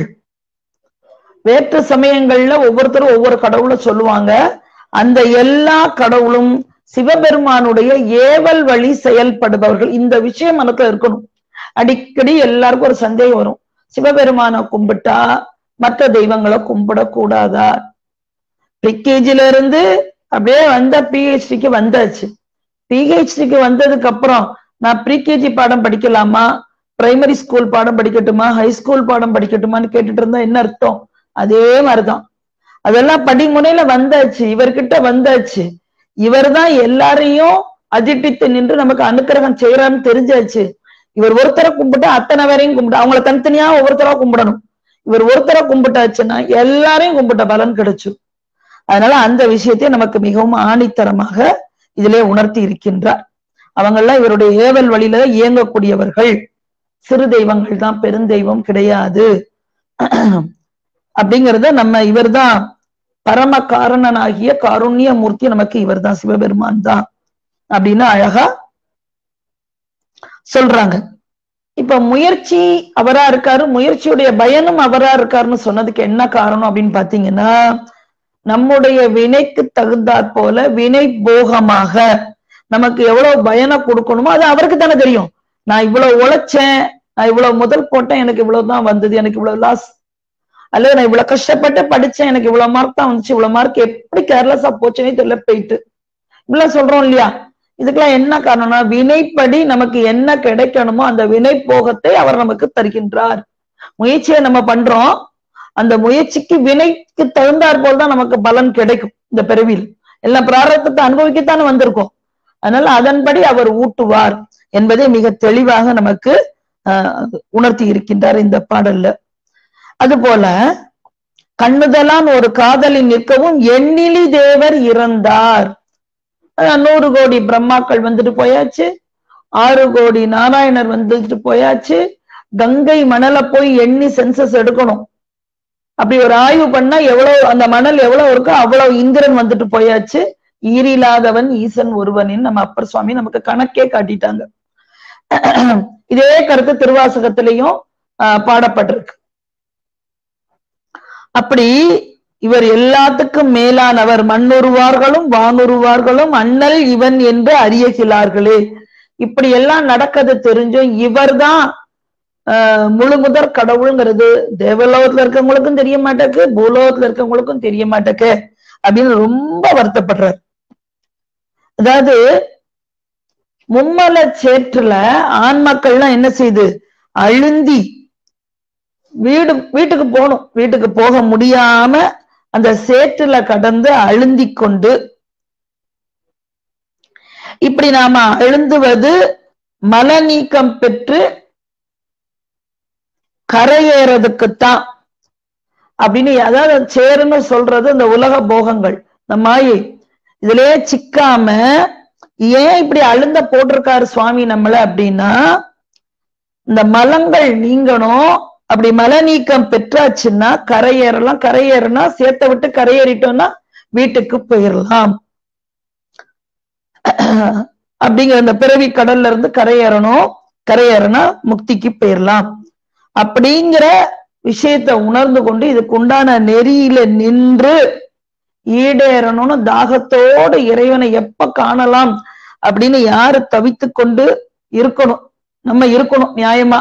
வேற்று சமயங்கள்ல ஒவ்வொருத்தரும் ஒவ்வொரு கடவுளை சொல்லுவாங்க அந்த எல்லா கடவுளும் சிவபெருமானுடைய ஏவல் வழி செயல்படுபவர்கள் இந்த விஷயம் மனசுல இருக்கணும் அடிக்கடி எல்லாருக்கும் ஒரு சந்தேகம் வரும் சிவபெருமானை கும்பிட்டா மற்ற தெய்வங்களை கும்பிடக்கூடாதா ப்ரிகேஜில இருந்து அப்படியே வந்த பிஹெச்டிக்கு வந்தாச்சு பிஹெச்டிக்கு வந்ததுக்கு அப்புறம் நான் ப்ரீகேஜி பாடம் படிக்கலாமா பிரைமரி ஸ்கூல் பாடம் படிக்கட்டுமா ஹை ஸ்கூல் பாடம் படிக்கட்டுமான்னு கேட்டுட்டு இருந்தா என்ன அர்த்தம் அதே மாதிரிதான் அதெல்லாம் படிமுனையில வந்தாச்சு இவர்கிட்ட வந்தாச்சு இவர் தான் எல்லாரையும் அதிட்டித்து நின்று நமக்கு அனுக்கிரகம் செய்யறான்னு தெரிஞ்சாச்சு இவர் ஒருத்தரை கும்பிட்டு அத்தனை பேரையும் கும்பிட்டு அவங்கள தனித்தனியா ஒவ்வொருத்தரா கும்பிடணும் இவர் ஒருத்தரை கும்பிட்டாச்சுன்னா எல்லாரையும் கும்பிட்ட பலன் கிடைச்சு அதனால அந்த விஷயத்தை நமக்கு மிகவும் ஆணித்தரமாக இதிலே உணர்த்தி இருக்கின்றார் அவங்கெல்லாம் இவருடைய ஏவல் வழியில இயங்கக்கூடியவர்கள் சிறு தெய்வங்கள் தான் பெருந்தெய்வம் கிடையாது அப்படிங்கறத நம்ம இவர்தான் பரம காரணனாகிய காருண்ய மூர்த்தி நமக்கு இவர்தான் சிவபெருமான் தான் அப்படின்னு அழகா சொல்றாங்க இப்ப முயற்சி அவரா இருக்காரு முயற்சியுடைய பயனும் அவரா இருக்காருன்னு சொன்னதுக்கு என்ன காரணம் அப்படின்னு பாத்தீங்கன்னா நம்முடைய வினைக்கு தகுந்தாற் போல வினை போகமாக நமக்கு எவ்வளவு பயனை கொடுக்கணுமோ அது அவருக்கு தானே தெரியும் நான் இவ்வளவு உழைச்சேன் நான் இவ்வளவு முதல் போட்டேன் எனக்கு இவ்வளவுதான் வந்தது எனக்கு இவ்வளவு லாஸ் அல்லது நான் இவ்வளவு கஷ்டப்பட்டு படிச்சேன் எனக்கு இவ்வளவு மார்க் தான் வந்துச்சு இவ்வளவு மார்க் எப்படி கேர்லெஸ்ஸா போச்சுன்னே தெரியல போயிட்டு இப்படிலாம் சொல்றோம் இல்லையா இதுக்கெல்லாம் என்ன காரணம்னா வினைப்படி நமக்கு என்ன கிடைக்கணுமோ அந்த வினை போகத்தை அவர் நமக்கு தருகின்றார் முயற்சியை நம்ம பண்றோம் அந்த முயற்சிக்கு வினைக்கு தகுந்தாற் போல் தான் நமக்கு பலன் கிடைக்கும் இந்த பிறவியில் எல்லாம் பிராரத்தத்தை அனுபவிக்கத்தானே வந்திருக்கோம் அதனால அதன்படி அவர் ஊட்டுவார் என்பதை மிக தெளிவாக நமக்கு ஆஹ் உணர்த்தி இருக்கின்றார் இந்த பாடல்ல அதுபோல கண்ணுதலான் ஒரு காதலில் நிற்கவும் எண்ணிலி தேவர் இறந்தார் நூறு கோடி பிரம்மாக்கள் வந்துட்டு போயாச்சு ஆறு கோடி நாராயணர் வந்துட்டு போயாச்சு கங்கை மணலை போய் எண்ணி சென்சஸ் எடுக்கணும் அப்படி ஒரு ஆய்வு பண்ணா எவ்வளவு அந்த மணல் எவ்வளவு இருக்கோ அவ்வளவு இந்திரன் வந்துட்டு போயாச்சு ஈரில்லாதவன் ஈசன் ஒருவனின் நம்ம அப்பர் சுவாமி நமக்கு கணக்கே காட்டிட்டாங்க இதே கருத்து திருவாசகத்திலையும் ஆஹ் பாடப்பட்டிருக்கு அப்படி இவர் எல்லாத்துக்கும் மேலானவர் மண்ணுருவார்களும் வானுருவார்களும் அண்ணல் இவன் என்று அறியகிறார்களே இப்படி எல்லாம் நடக்கிறது தெரிஞ்சும் இவர்தான் ஆஹ் முழு முதற் கடவுளுங்கிறது தேவலோகத்துல இருக்கவங்களுக்கும் தெரிய மாட்டேக்கு பூலோகத்துல இருக்கவங்களுக்கும் தெரிய மாட்டேக்கு அப்படின்னு ரொம்ப வருத்தப்படுறார் அதாவது மும்மல சேற்றுல ஆண் மக்கள்லாம் என்ன செய்யுது அழுந்தி வீடு வீட்டுக்கு போகணும் வீட்டுக்கு போக முடியாம அந்த சேற்றுல கடந்து அழுந்தி கொண்டு இப்படி நாம அழுந்துவது மல நீக்கம் பெற்று கரையேறதுக்குத்தான் அப்படின்னு அதாவது சேருன்னு சொல்றது இந்த உலக போகங்கள் இந்த மாயை இதுலயே சிக்காம ஏன் இப்படி அழுந்த போட்டிருக்காரு சுவாமி நம்மள அப்படின்னா இந்த மலங்கள் நீங்கணும் அப்படி மல நீக்கம் பெற்றாச்சுன்னா கரையேறலாம் கரையேறனா சேர்த்த விட்டு கரையேறிட்டோம்னா வீட்டுக்கு போயிடலாம் அப்படிங்கிற இந்த பிறவி கடல்ல இருந்து கரையேறணும் கரையேறனா முக்திக்கு போயிடலாம் அப்படிங்கிற விஷயத்த உணர்ந்து கொண்டு இதுக்கு உண்டான நெறியில நின்று ஈடேறணும்னு தாகத்தோடு இறைவனை எப்ப காணலாம் அப்படின்னு யாரு தவித்து கொண்டு இருக்கணும் நம்ம இருக்கணும் நியாயமா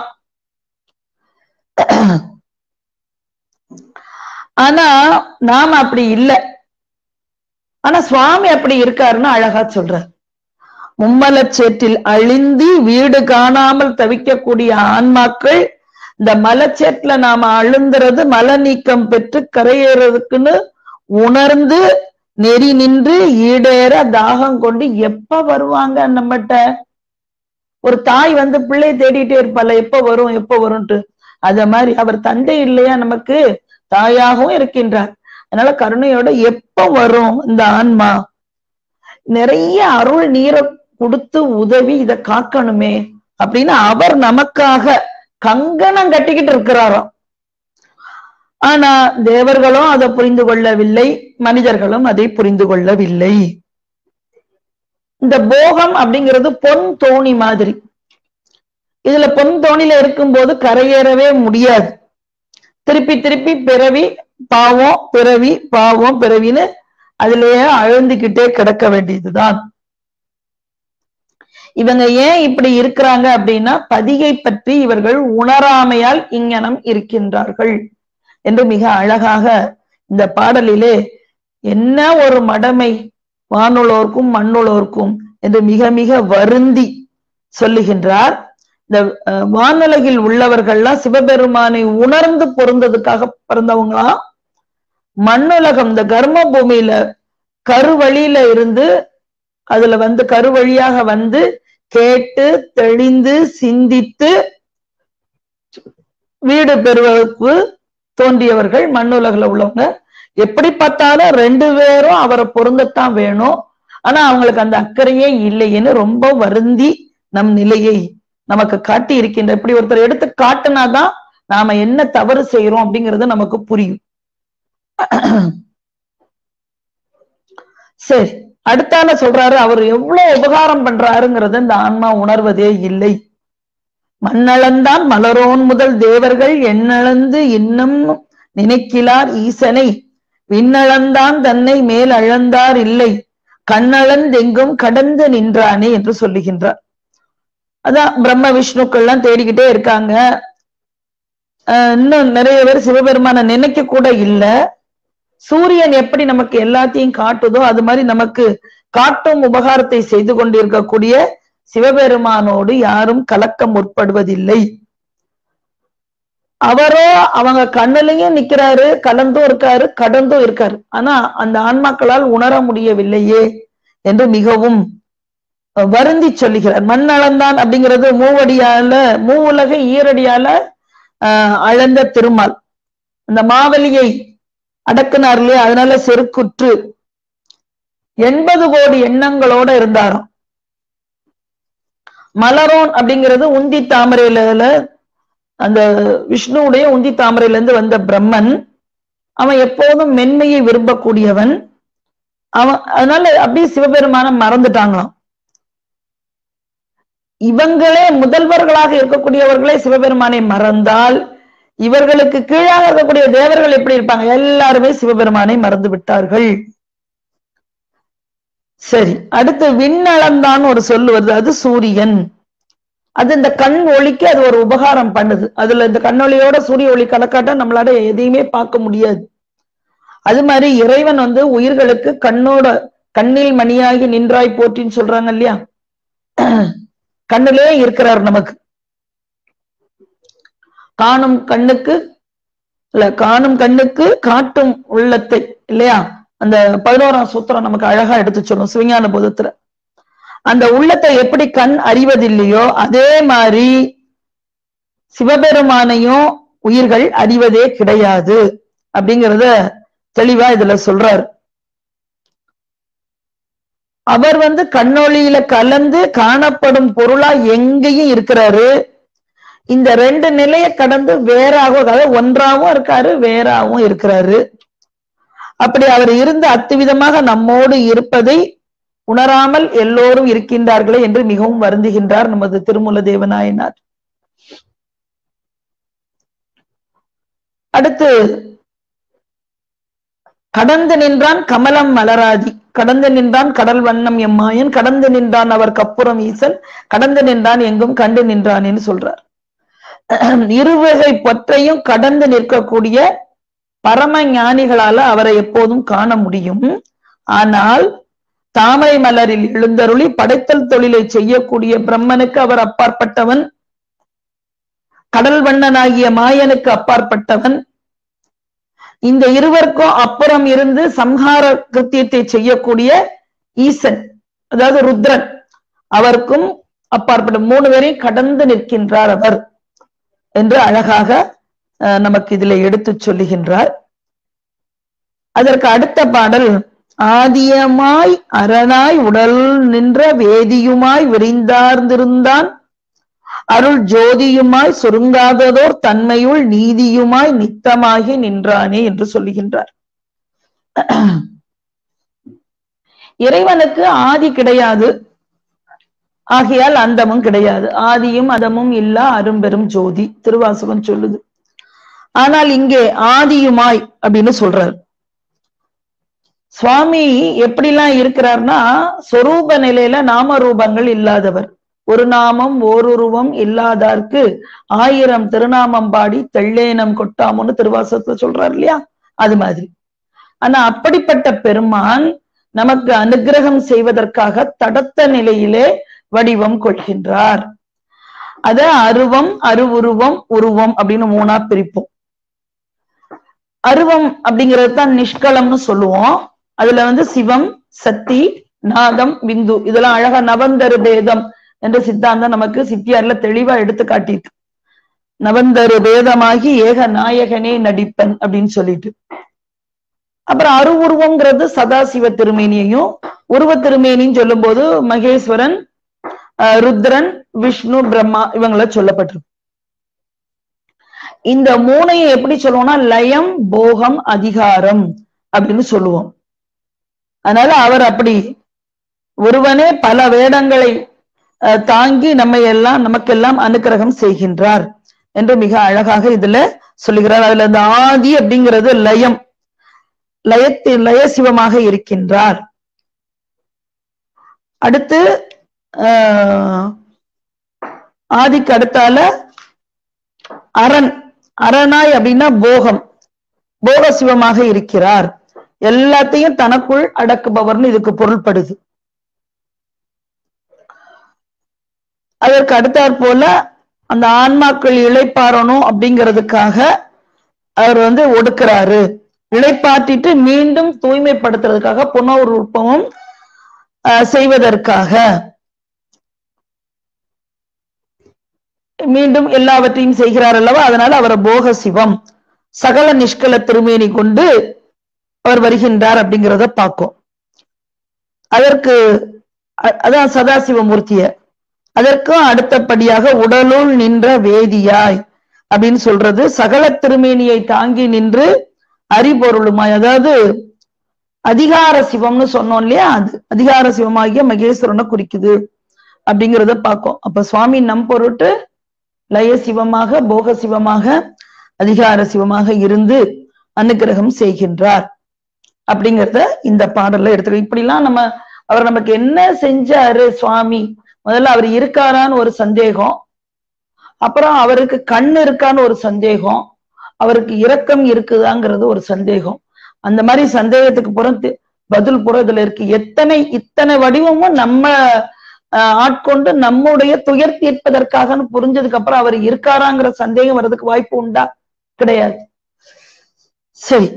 ஆனா நாம அப்படி இல்லை ஆனா சுவாமி அப்படி இருக்காருன்னு அழகா சொல்றார் மும்மலச்சேற்றில் அழிந்தி வீடு காணாமல் தவிக்கக்கூடிய ஆன்மாக்கள் இந்த மலச்சேட்டுல நாம அழுந்துறது மல நீக்கம் பெற்று கரையேறதுக்குன்னு உணர்ந்து நெறி நின்று ஈடேற தாகம் கொண்டு எப்ப வருவாங்க நம்மகிட்ட ஒரு தாய் வந்து பிள்ளை தேடிட்டே இருப்பால எப்ப வரும் எப்ப வரும்ட்டு அத மாதிரி அவர் தந்தை இல்லையா நமக்கு தாயாகவும் இருக்கின்றார் அதனால கருணையோட எப்ப வரும் இந்த ஆன்மா நிறைய அருள் நீரை கொடுத்து உதவி இத காக்கணுமே அப்படின்னு அவர் நமக்காக கங்கணம் கட்டிக்கிட்டு இருக்கிறாராம் ஆனா தேவர்களும் அதை புரிந்து கொள்ளவில்லை மனிதர்களும் அதை புரிந்து கொள்ளவில்லை இந்த போகம் அப்படிங்கிறது பொன் தோணி மாதிரி இதுல பொன் தோணில இருக்கும்போது கரையேறவே முடியாது திருப்பி திருப்பி பிறவி பாவம் பிறவி பாவம் பிறவின்னு அதுலயே அழுந்துகிட்டே கிடக்க வேண்டியதுதான் இவங்க ஏன் இப்படி இருக்கிறாங்க அப்படின்னா பதிகை பற்றி இவர்கள் உணராமையால் இங்ஙனம் இருக்கின்றார்கள் என்று மிக அழகாக இந்த பாடலிலே என்ன ஒரு மடமை வானுளோர்க்கும் மண்ணுளோர்க்கும் என்று மிக மிக வருந்தி சொல்லுகின்றார் இந்த அஹ், வானுலகில் உள்ளவர்கள்லாம் சிவபெருமானை உணர்ந்து பொருந்ததுக்காக பிறந்தவங்களாம் மண்ணுலகம் இந்த கர்ம பூமியில கருவழியில இருந்து அதுல வந்து கருவழியாக வந்து கேட்டு தெளிந்து சிந்தித்து வீடு பெறுவதற்கு தோன்றியவர்கள் மண்ணுலகில் உள்ளவங்க எப்படி பார்த்தாலும் ரெண்டு பேரும் அவரை பொருந்தத்தான் வேணும் ஆனா அவங்களுக்கு அந்த அக்கறையே இல்லைன்னு ரொம்ப வருந்தி நம் நிலையை நமக்கு காட்டி இருக்கின்ற இப்படி ஒருத்தர் எடுத்து காட்டுனாதான் நாம என்ன தவறு செய்யறோம் அப்படிங்கிறது நமக்கு புரியும் சரி அடுத்தால சொல்றாரு அவர் எவ்வளவு உபகாரம் பண்றாருங்கிறத இந்த ஆன்மா உணர்வதே இல்லை மண்ணளந்தான் மலரோன் முதல் தேவர்கள் எண்ணளந்து இன்னும் நினைக்கிலார் ஈசனை விண்ணளந்தான் தன்னை மேல் அழந்தார் இல்லை கண்ணளந்தெங்கும் கடந்து நின்றானே என்று சொல்லுகின்றார் அதான் பிரம்ம விஷ்ணுக்கள்லாம் தேடிக்கிட்டே இருக்காங்க ஆஹ் இன்னும் நிறைய பேர் சிவபெருமான நினைக்க கூட இல்ல சூரியன் எப்படி நமக்கு எல்லாத்தையும் காட்டுதோ அது மாதிரி நமக்கு காட்டும் உபகாரத்தை செய்து கொண்டிருக்கக்கூடிய சிவபெருமானோடு யாரும் கலக்க முற்படுவதில்லை அவரோ அவங்க கண்ணுலயும் நிக்கிறாரு கலந்தும் இருக்காரு கடந்தும் இருக்காரு ஆனா அந்த ஆன்மாக்களால் உணர முடியவில்லையே என்று மிகவும் வருந்தி சொல்லுகிறார் மண் அளந்தான் அப்படிங்கிறது மூவடியால மூவுலக ஈரடியால ஆஹ் அளந்த திருமால் அந்த மாவலியை அடக்குனார் இல்லையா அதனால செருக்குற்று எண்பது கோடி எண்ணங்களோட இருந்தாராம் மலரோன் அப்படிங்கிறது உந்தி தாமரையில அந்த விஷ்ணுவுடைய உந்தி தாமரையில இருந்து வந்த பிரம்மன் அவன் எப்போதும் மென்மையை விரும்பக்கூடியவன் அவன் அதனால அப்படியே சிவபெருமான மறந்துட்டாங்களாம் இவங்களே முதல்வர்களாக இருக்கக்கூடியவர்களே சிவபெருமானை மறந்தால் இவர்களுக்கு கீழாக இருக்கக்கூடிய தேவர்கள் எப்படி இருப்பாங்க எல்லாருமே சிவபெருமானை மறந்து விட்டார்கள் சரி அடுத்து விண்ணளந்தான் ஒரு சொல்லு வருது அது சூரியன் அது இந்த கண் ஒளிக்கு அது ஒரு உபகாரம் பண்ணுது அதுல இந்த கண்ணொளியோட சூரிய ஒளி கலக்காட்டா நம்மளால எதையுமே பார்க்க முடியாது அது மாதிரி இறைவன் வந்து உயிர்களுக்கு கண்ணோட கண்ணில் மணியாகி நின்றாய் போற்றின்னு சொல்றாங்க இல்லையா கண்ணிலே இருக்கிறார் நமக்கு காணும் கண்ணுக்கு இல்ல காணும் கண்ணுக்கு காட்டும் உள்ளத்தை இல்லையா அந்த பதினோராம் சூத்திரம் நமக்கு அழகா எடுத்து சொல்லும் சிவஞான போதத்துல அந்த உள்ளத்தை எப்படி கண் அறிவதில்லையோ அதே மாதிரி சிவபெருமானையும் உயிர்கள் அறிவதே கிடையாது அப்படிங்கிறத தெளிவா இதுல சொல்றாரு அவர் வந்து கண்ணொளியில கலந்து காணப்படும் பொருளா எங்கேயும் இருக்கிறாரு இந்த ரெண்டு நிலையை கடந்து வேறாகவும் அதாவது ஒன்றாவும் இருக்காரு வேறாவும் இருக்கிறாரு அப்படி அவர் இருந்து அத்துவிதமாக நம்மோடு இருப்பதை உணராமல் எல்லோரும் இருக்கின்றார்களே என்று மிகவும் வருந்துகின்றார் நமது திருமூல தேவநாயனார் அடுத்து கடந்து நின்றான் கமலம் மலராதி கடந்து நின்றான் கடல் வண்ணம் எம்மாயன் கடந்து நின்றான் அவர் கப்புறம் ஈசன் கடந்து நின்றான் எங்கும் கண்டு நின்றான் சொல்றார் இருவகை பொற்றையும் கடந்து நிற்கக்கூடிய பரம ஞானிகளால அவரை எப்போதும் காண முடியும் ஆனால் தாமரை மலரில் எழுந்தருளி படைத்தல் தொழிலை செய்யக்கூடிய பிரம்மனுக்கு அவர் அப்பாற்பட்டவன் கடல் வண்ணனாகிய மாயனுக்கு அப்பாற்பட்டவன் இந்த இருவருக்கும் அப்புறம் இருந்து சம்ஹார கிருத்தியத்தை செய்யக்கூடிய ஈசன் அதாவது ருத்ரன் அவருக்கும் அப்பாற்பட்ட மூணு பேரையும் கடந்து நிற்கின்றார் அவர் என்று அழகாக நமக்கு இதுல எடுத்து சொல்லுகின்றார் அதற்கு அடுத்த பாடல் ஆதியமாய் அரணாய் உடல் நின்ற வேதியுமாய் விரிந்தார்ந்திருந்தான் அருள் ஜோதியுமாய் சுருங்காததோர் தன்மையுள் நீதியுமாய் நித்தமாகி நின்றானே என்று சொல்லுகின்றார் இறைவனுக்கு ஆதி கிடையாது ஆகையால் அந்தமும் கிடையாது ஆதியும் அதமும் இல்லா அரும்பெரும் ஜோதி திருவாசகம் சொல்லுது ஆனால் இங்கே ஆதியுமாய் அப்படின்னு சொல்றாரு சுவாமி எப்படிலாம் இருக்கிறார்னா சொரூப நிலையில நாம ரூபங்கள் இல்லாதவர் ஒரு நாமம் ஓருருவம் இல்லாதார்க்கு ஆயிரம் திருநாமம் பாடி தெள்ளேனம் கொட்டாமோன்னு திருவாசகத்துல சொல்றாரு இல்லையா அது மாதிரி ஆனா அப்படிப்பட்ட பெருமான் நமக்கு அனுகிரகம் செய்வதற்காக தடத்த நிலையிலே வடிவம் கொள்கின்றார் அத அருவம் அருவுருவம் உருவம் அப்படின்னு மூணா பிரிப்போம் அருவம் அப்படிங்கிறது தான் நிஷ்கலம்னு சொல்லுவோம் அதுல வந்து சிவம் சக்தி நாதம் விந்து இதெல்லாம் அழகா நவந்தரு பேதம் என்ற சித்தாந்தம் நமக்கு சித்தியார்ல தெளிவா எடுத்து காட்டியிருக்கு நவந்தரு பேதமாகி ஏக நாயகனே நடிப்பன் அப்படின்னு சொல்லிட்டு அப்புறம் அருவுருவம்ங்கிறது சதாசிவ திருமேனியையும் உருவ திருமேனின்னு சொல்லும் போது மகேஸ்வரன் ருத்ரன் விஷ்ணு பிரம்மா இவங்கள சொல்லப்பட்டிருக்கு இந்த மூணையும் எப்படி சொல்லுவோம்னா லயம் போகம் அதிகாரம் அப்படின்னு சொல்லுவோம் அதனால அவர் அப்படி ஒருவனே பல வேடங்களை தாங்கி நம்மை எல்லாம் நமக்கெல்லாம் அனுக்கிரகம் செய்கின்றார் என்று மிக அழகாக இதுல சொல்லுகிறார் அதுல இந்த ஆதி அப்படிங்கிறது லயம் லயத்தில் லய சிவமாக இருக்கின்றார் அடுத்து ஆதிக்கு அடுத்தால அரண் அரணாய் அப்படின்னா போகம் போக சிவமாக இருக்கிறார் எல்லாத்தையும் தனக்குள் அடக்குபவர்னு இதுக்கு பொருள்படுது அதற்கு அடுத்தாற் போல அந்த ஆன்மாக்கள் இழைப்பாரணும் அப்படிங்கிறதுக்காக அவர் வந்து ஒடுக்கிறாரு இழைப்பாற்றிட்டு மீண்டும் தூய்மைப்படுத்துறதுக்காக புனருற்பமும் செய்வதற்காக மீண்டும் எல்லாவற்றையும் செய்கிறார் அல்லவா அதனால அவரை போக சிவம் சகல நிஷ்கல திருமேனி கொண்டு அவர் வருகின்றார் அப்படிங்கிறத பார்க்கும் அதற்கு அதான் சதாசிவமூர்த்திய அதற்கும் அடுத்தபடியாக உடலுள் நின்ற வேதியாய் அப்படின்னு சொல்றது சகல திருமேனியை தாங்கி நின்று அறிபொருளுமாய் அதாவது அதிகார சிவம்னு சொன்னோம் இல்லையா அது அதிகார சிவமாகிய மகேஸ்வரனை குறிக்குது அப்படிங்கிறத பார்க்கும் அப்ப சுவாமி நம் பொருட்டு லய சிவமாக போக சிவமாக அதிகார சிவமாக இருந்து அனுகிரகம் செய்கின்றார் அப்படிங்கிறத இந்த பாடல்ல எடுத்துக்க இப்படிலாம் நம்ம அவர் நமக்கு என்ன செஞ்சாரு சுவாமி முதல்ல அவர் இருக்காரான்னு ஒரு சந்தேகம் அப்புறம் அவருக்கு கண் இருக்கான்னு ஒரு சந்தேகம் அவருக்கு இரக்கம் இருக்குதாங்கிறது ஒரு சந்தேகம் அந்த மாதிரி சந்தேகத்துக்கு புறம் பதில் புறம் இதுல இருக்கு எத்தனை இத்தனை வடிவமும் நம்ம ஆட்கொண்டு நம்முடைய துயர் தீர்ப்பதற்காக புரிஞ்சதுக்கு அப்புறம் அவர் இருக்காராங்கிற சந்தேகம் வர்றதுக்கு வாய்ப்பு உண்டா கிடையாது சரி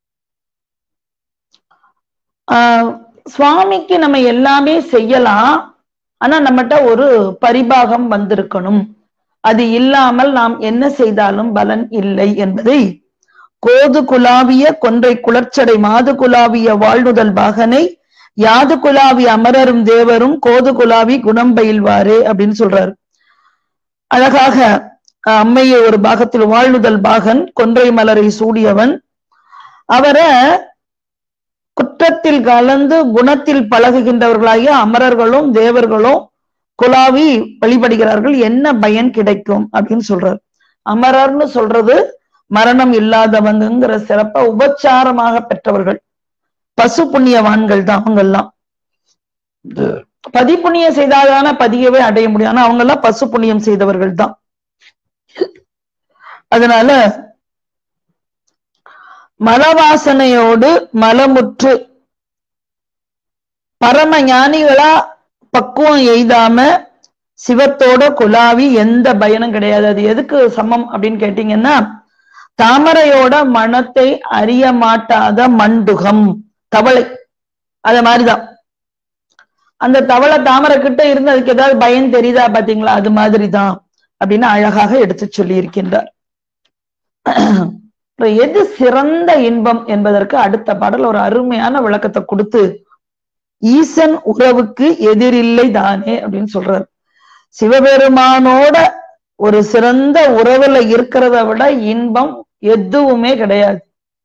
ஆஹ் சுவாமிக்கு நம்ம எல்லாமே செய்யலாம் ஆனா நம்மகிட்ட ஒரு பரிபாகம் வந்திருக்கணும் அது இல்லாமல் நாம் என்ன செய்தாலும் பலன் இல்லை என்பதை கோது குலாவிய கொன்றை குளர்ச்சடை மாது குலாவிய வாழ்நுதல் பாகனை யாது குலாவி அமரரும் தேவரும் கோது குலாவி குணம் பயில்வாரே அப்படின்னு சொல்றாரு அழகாக அம்மையை ஒரு பாகத்தில் வாழ்நுதல் பாகன் கொன்றை மலரை சூடியவன் அவரை குற்றத்தில் கலந்து குணத்தில் பழகுகின்றவர்களாகிய அமரர்களும் தேவர்களும் குலாவி வழிபடுகிறார்கள் என்ன பயன் கிடைக்கும் அப்படின்னு சொல்றாரு அமரர்னு சொல்றது மரணம் இல்லாதவங்கிற சிறப்ப உபச்சாரமாக பெற்றவர்கள் பசு புண்ணியவான்கள் தான் அவங்க எல்லாம் பதி புண்ணியம் செய்தாதான பதியவே அடைய முடியும் ஆனா அவங்க எல்லாம் பசு புண்ணியம் செய்தவர்கள் தான் அதனால மலவாசனையோடு மலமுற்று பரம ஞானிகளா பக்குவம் எய்தாம சிவத்தோட குலாவி எந்த பயனும் கிடையாது அது எதுக்கு சமம் அப்படின்னு கேட்டீங்கன்னா தாமரையோட மனத்தை அறிய மாட்டாத மண்டுகம் தவளை அத மாதிரிதான் அந்த தவளை தாமரை கிட்ட இருந்து அதுக்கு ஏதாவது பயன் தெரியுதா பாத்தீங்களா அது மாதிரிதான் அப்படின்னு அழகாக எடுத்து சொல்லி இருக்கின்றார் எது சிறந்த இன்பம் என்பதற்கு அடுத்த பாடல் ஒரு அருமையான விளக்கத்தை கொடுத்து ஈசன் உறவுக்கு எதிரில்லை தானே அப்படின்னு சொல்றாரு சிவபெருமானோட ஒரு சிறந்த உறவுல இருக்கிறத விட இன்பம் எதுவுமே கிடையாது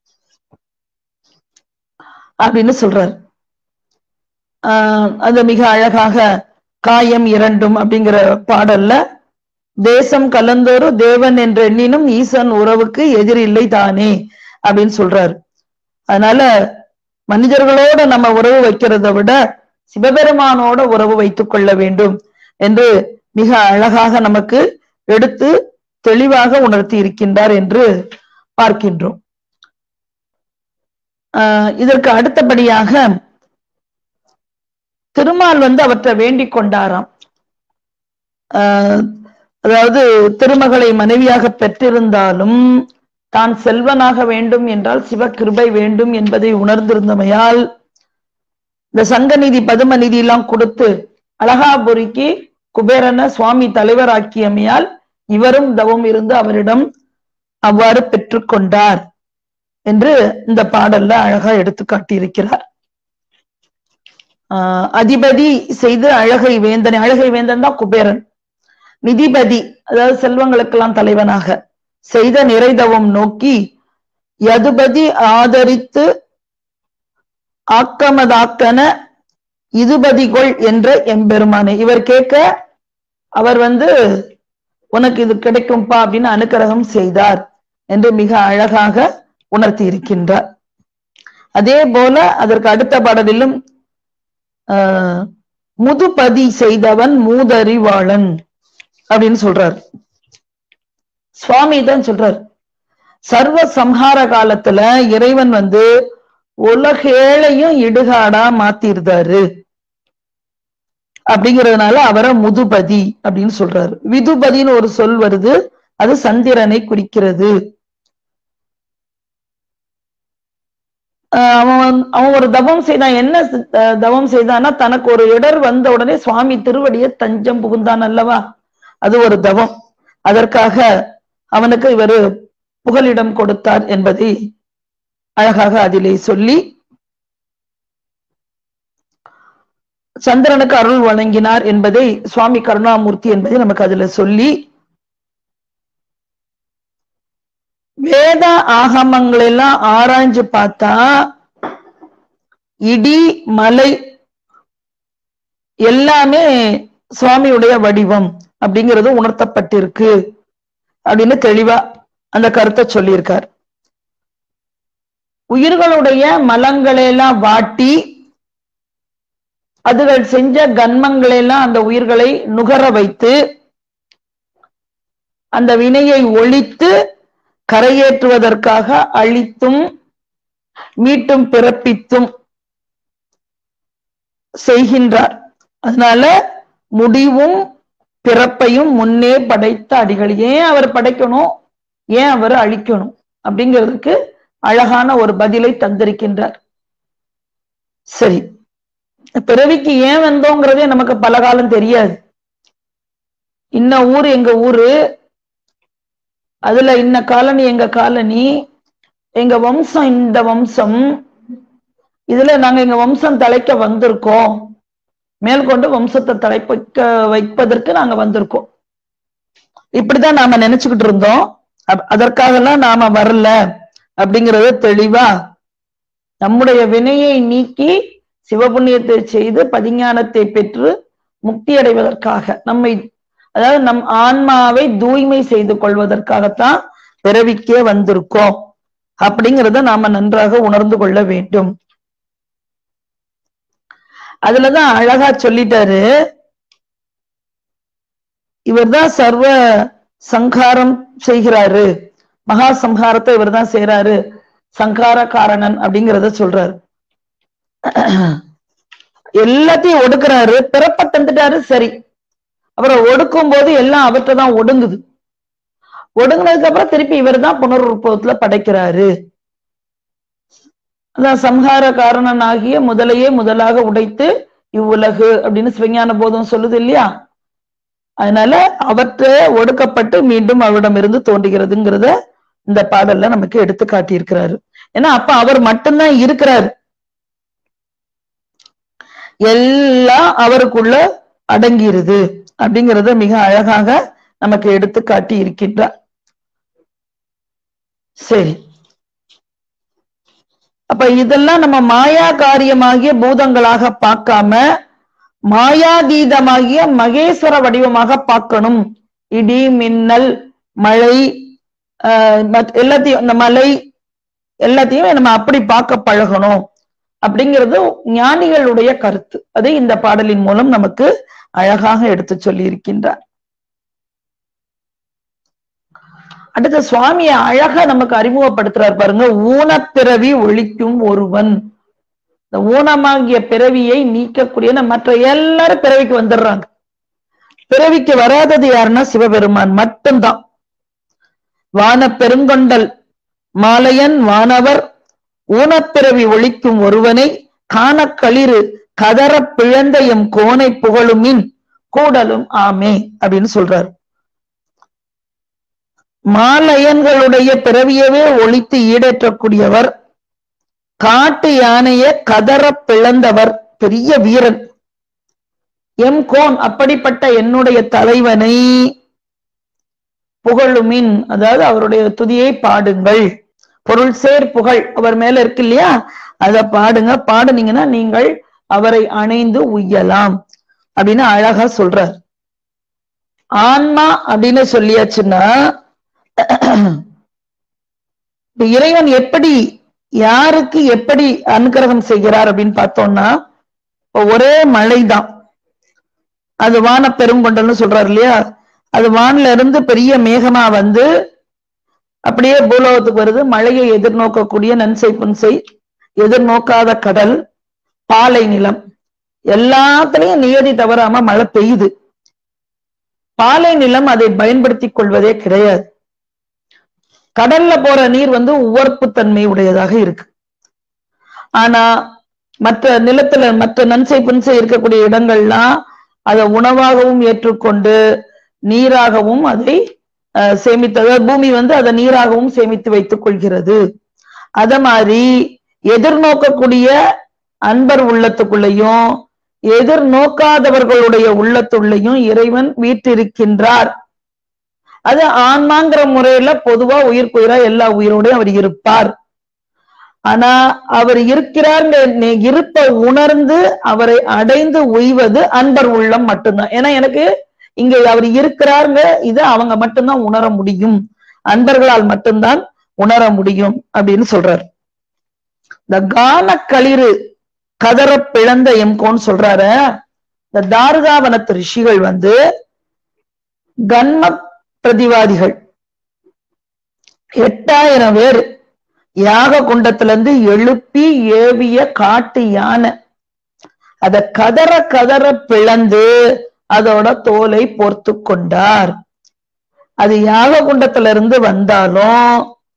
அப்படின்னு சொல்றாரு ஆஹ் அது மிக அழகாக காயம் இரண்டும் அப்படிங்கிற பாடல்ல தேசம் கலந்தோரு தேவன் என்ற எண்ணினும் ஈசன் உறவுக்கு எதிரில்லை தானே அப்படின்னு சொல்றாரு அதனால மனிதர்களோட நம்ம உறவு வைக்கிறத விட சிவபெருமானோட உறவு வைத்துக் கொள்ள வேண்டும் என்று மிக அழகாக நமக்கு எடுத்து தெளிவாக உணர்த்தி இருக்கின்றார் என்று பார்க்கின்றோம் ஆஹ் இதற்கு அடுத்தபடியாக திருமால் வந்து அவற்றை வேண்டிக் கொண்டாராம் ஆஹ் அதாவது திருமகளை மனைவியாக பெற்றிருந்தாலும் தான் செல்வனாக வேண்டும் என்றால் சிவகிருபை வேண்டும் என்பதை உணர்ந்திருந்தமையால் இந்த சங்கநிதி பதும நிதி எல்லாம் கொடுத்து அழகாபுரிக்கு குபேரன சுவாமி தலைவராக்கியமையால் இவரும் தவம் இருந்து அவரிடம் அவ்வாறு பெற்றுக்கொண்டார் என்று இந்த பாடல்ல அழகா எடுத்து காட்டியிருக்கிறார் ஆஹ் அதிபதி செய்து அழகை வேந்தனை அழகை வேந்தன் தான் குபேரன் நிதிபதி அதாவது செல்வங்களுக்கெல்லாம் தலைவனாக செய்த நிறைதவம் நோக்கி யதுபதி ஆதரித்து ஆக்கமதாக்கன இதுபதிகொள் என்ற எம்பெருமானே இவர் கேட்க அவர் வந்து உனக்கு இது கிடைக்கும்பா அப்படின்னு அனுக்கிரகம் செய்தார் என்று மிக அழகாக உணர்த்தி இருக்கின்றார் அதே போல அதற்கு அடுத்த பாடலிலும் ஆஹ் முதுபதி செய்தவன் மூதறிவாளன் அப்படின்னு சொல்றார் சுவாமி தான் சொல்றார் சர்வ சம்ஹார காலத்துல இறைவன் வந்து உலகேளையும் இடுகாடா மாத்திருந்தாரு அப்படிங்கிறதுனால அவரை முதுபதி அப்படின்னு சொல்றாரு விதுபதின்னு ஒரு சொல் வருது அது சந்திரனை குறிக்கிறது ஆஹ் அவன் வந்து- அவன் ஒரு தவம் செய்தான் என்ன சி- அஹ் தவம் செய்தான்னா தனக்கு ஒரு இடர் வந்த உடனே சுவாமி திருவடியை தஞ்சம் புகுந்தான் அல்லவா அது ஒரு தவம் அதற்காக அவனுக்கு இவர் புகலிடம் கொடுத்தார் என்பதை அழகாக அதிலே சொல்லி சந்திரனுக்கு அருள் வழங்கினார் என்பதை சுவாமி கருணாமூர்த்தி என்பதை நமக்கு அதுல சொல்லி வேத ஆகமங்கள் எல்லாம் ஆராய்ஞ்சு பார்த்தா இடி மலை எல்லாமே சுவாமியுடைய வடிவம் அப்படிங்கிறது உணர்த்தப்பட்டிருக்கு அப்படின்னு தெளிவா அந்த கருத்தை சொல்லியிருக்கார் உயிர்களுடைய மலங்களை எல்லாம் வாட்டி அதுகள் செஞ்ச கன்மங்களை எல்லாம் அந்த உயிர்களை நுகர வைத்து அந்த வினையை ஒழித்து கரையேற்றுவதற்காக அழித்தும் மீட்டும் பிறப்பித்தும் செய்கின்றார் அதனால முடிவும் பிறப்பையும் முன்னே படைத்த அடிகள் ஏன் அவர் படைக்கணும் ஏன் அவர் அழிக்கணும் அப்படிங்கிறதுக்கு அழகான ஒரு பதிலை தந்திருக்கின்றார் சரி பிறவிக்கு ஏன் வந்தோங்கிறதே நமக்கு பல காலம் தெரியாது இன்ன ஊர் எங்க ஊரு அதுல இன்ன காலனி எங்க காலனி எங்க வம்சம் இந்த வம்சம் இதுல நாங்க எங்க வம்சம் தலைக்க வந்திருக்கோம் மேற்கொண்டு வம்சத்தை தலைப்பக்க வைப்பதற்கு நாங்க வந்திருக்கோம் இப்படிதான் நாம நினைச்சுக்கிட்டு இருந்தோம் அப்- அதற்காகலாம் நாம வரல அப்படிங்கறது தெளிவா நம்முடைய வினையை நீக்கி சிவபுண்ணியத்தை செய்து பதிஞானத்தை பெற்று முக்தி அடைவதற்காக நம்மை அதாவது நம் ஆன்மாவை தூய்மை செய்து கொள்வதற்காகத்தான் பிறவிக்கே வந்திருக்கோம் அப்படிங்கறத நாம நன்றாக உணர்ந்து கொள்ள வேண்டும் அதுலதான் அழகா சொல்லிட்டாரு இவர்தான் சர்வ சங்காரம் செய்கிறாரு மகா சம்ஹாரத்தை இவர்தான் செய்யறாரு சங்கார காரணன் அப்படிங்கறத சொல்றாரு எல்லாத்தையும் ஒடுக்குறாரு பிறப்ப தந்துட்டாரு சரி அப்புறம் ஒடுக்கும் போது எல்லாம் அவற்றை தான் ஒடுங்குது ஒடுங்கினதுக்கு அப்புறம் திருப்பி இவர் தான் புனருற்பவத்துல படைக்கிறாரு அதான் சம்ஹார காரணனாகிய முதலையே முதலாக உடைத்து இவ்வுலகு அப்படின்னு சிவஞான போதம் சொல்லுது இல்லையா அதனால அவற்றை ஒடுக்கப்பட்டு மீண்டும் அவரிடமிருந்து தோன்றுகிறதுங்கிறத இந்த பாடல்ல நமக்கு எடுத்து காட்டியிருக்கிறாரு ஏன்னா அப்ப அவர் மட்டும்தான் இருக்கிறாரு எல்லாம் அவருக்குள்ள அடங்கிருது அப்படிங்கறத மிக அழகாக நமக்கு எடுத்து காட்டி இருக்கின்றார் சரி அப்ப இதெல்லாம் நம்ம மாயா காரியமாகிய பூதங்களாக பார்க்காம மாயாதீதமாகிய மகேஸ்வர வடிவமாக பார்க்கணும் இடி மின்னல் மழை ஆஹ் மத்- எல்லாத்தையும் இந்த மலை எல்லாத்தையும் நம்ம அப்படி பார்க்க பழகணும் அப்படிங்கிறது ஞானிகளுடைய கருத்து அதை இந்த பாடலின் மூலம் நமக்கு அழகாக எடுத்து சொல்லி இருக்கின்றார் அடுத்த சுவாமியை அழகா நமக்கு அறிமுகப்படுத்துறார் பாருங்க ஊனப்பிறவி ஒழிக்கும் ஒருவன் இந்த ஊனமாகிய பிறவியை நீக்கக்கூடிய மற்ற எல்லாரும் பிறவிக்கு வந்துடுறாங்க பிறவிக்கு வராதது யாருன்னா சிவபெருமான் மட்டும்தான் வான பெருங்கொண்டல் மாலையன் வானவர் ஊனப்பிறவி ஒழிக்கும் ஒருவனை காணக்களிறு கதற பிழந்த எம் கோனை புகழுமின் கூடலும் ஆமே அப்படின்னு சொல்றாரு மாலையன்களுடைய பிறவியவே ஒழித்து ஈடேற்றக்கூடியவர் காட்டு யானைய கதற பிளந்தவர் பெரிய வீரன் எம் கோன் அப்படிப்பட்ட என்னுடைய தலைவனை புகழுமின் அதாவது அவருடைய துதியை பாடுங்கள் பொருள் சேர் புகழ் அவர் மேல இருக்கு இல்லையா அத பாடுங்க பாடுனீங்கன்னா நீங்கள் அவரை அணைந்து உய்யலாம் அப்படின்னு அழகா சொல்றார் ஆன்மா அப்படின்னு சொல்லியாச்சுன்னா இறைவன் எப்படி யாருக்கு எப்படி அனுகிரகம் செய்கிறார் அப்படின்னு பார்த்தோம்னா ஒரே மழைதான் அது வான பெருங்கொண்டல்னு சொல்றாரு இல்லையா அது வான்ல இருந்து பெரிய மேகமா வந்து அப்படியே பூலோகத்துக்கு வருது மழையை எதிர்நோக்கக்கூடிய நன்சை புன்சை எதிர்நோக்காத கடல் பாலை நிலம் எல்லாத்துலயும் நியதி தவறாம மழை பெய்யுது பாலை நிலம் அதை பயன்படுத்திக் கொள்வதே கிடையாது கடல்ல போற நீர் வந்து உவர்ப்பு தன்மை உடையதாக இருக்கு ஆனா மற்ற நிலத்துல மற்ற நன்சை புன்சை இருக்கக்கூடிய இடங்கள்லாம் அதை உணவாகவும் ஏற்றுக்கொண்டு நீராகவும் அதை சேமித்து பூமி வந்து அதை நீராகவும் சேமித்து வைத்துக் கொள்கிறது அத மாதிரி எதிர்நோக்கக்கூடிய அன்பர் உள்ளத்துக்குள்ளேயும் எதிர்நோக்காதவர்களுடைய உள்ளத்துள்ளையும் இறைவன் வீட்டிருக்கின்றார் அது ஆன்மாங்கிற முறையில பொதுவா உயிர்க்குயிரா எல்லா உயிரோடையும் அவர் இருப்பார் ஆனா அவர் இருக்கிறார் இருப்ப உணர்ந்து அவரை அடைந்து உய்வது அன்பர் உள்ளம் மட்டும்தான் ஏன்னா எனக்கு இங்க அவர் இருக்கிறாருங்க இது அவங்க மட்டும்தான் உணர முடியும் அன்பர்களால் மட்டும்தான் உணர முடியும் அப்படின்னு சொல்றாரு இந்த கான களிறு கதற பிளந்த எம்கோன்னு சொல்றாரு இந்த தாரகாவனத்து ரிஷிகள் வந்து கன்ம பிரதிவாதிகள் எட்டாயிரம் பேர் யாக குண்டத்துல இருந்து எழுப்பி ஏவிய காட்டு யானை அத கதற கதற பிளந்து அதோட தோலை பொறுத்து கொண்டார் அது யாக குண்டத்துல இருந்து வந்தாலும்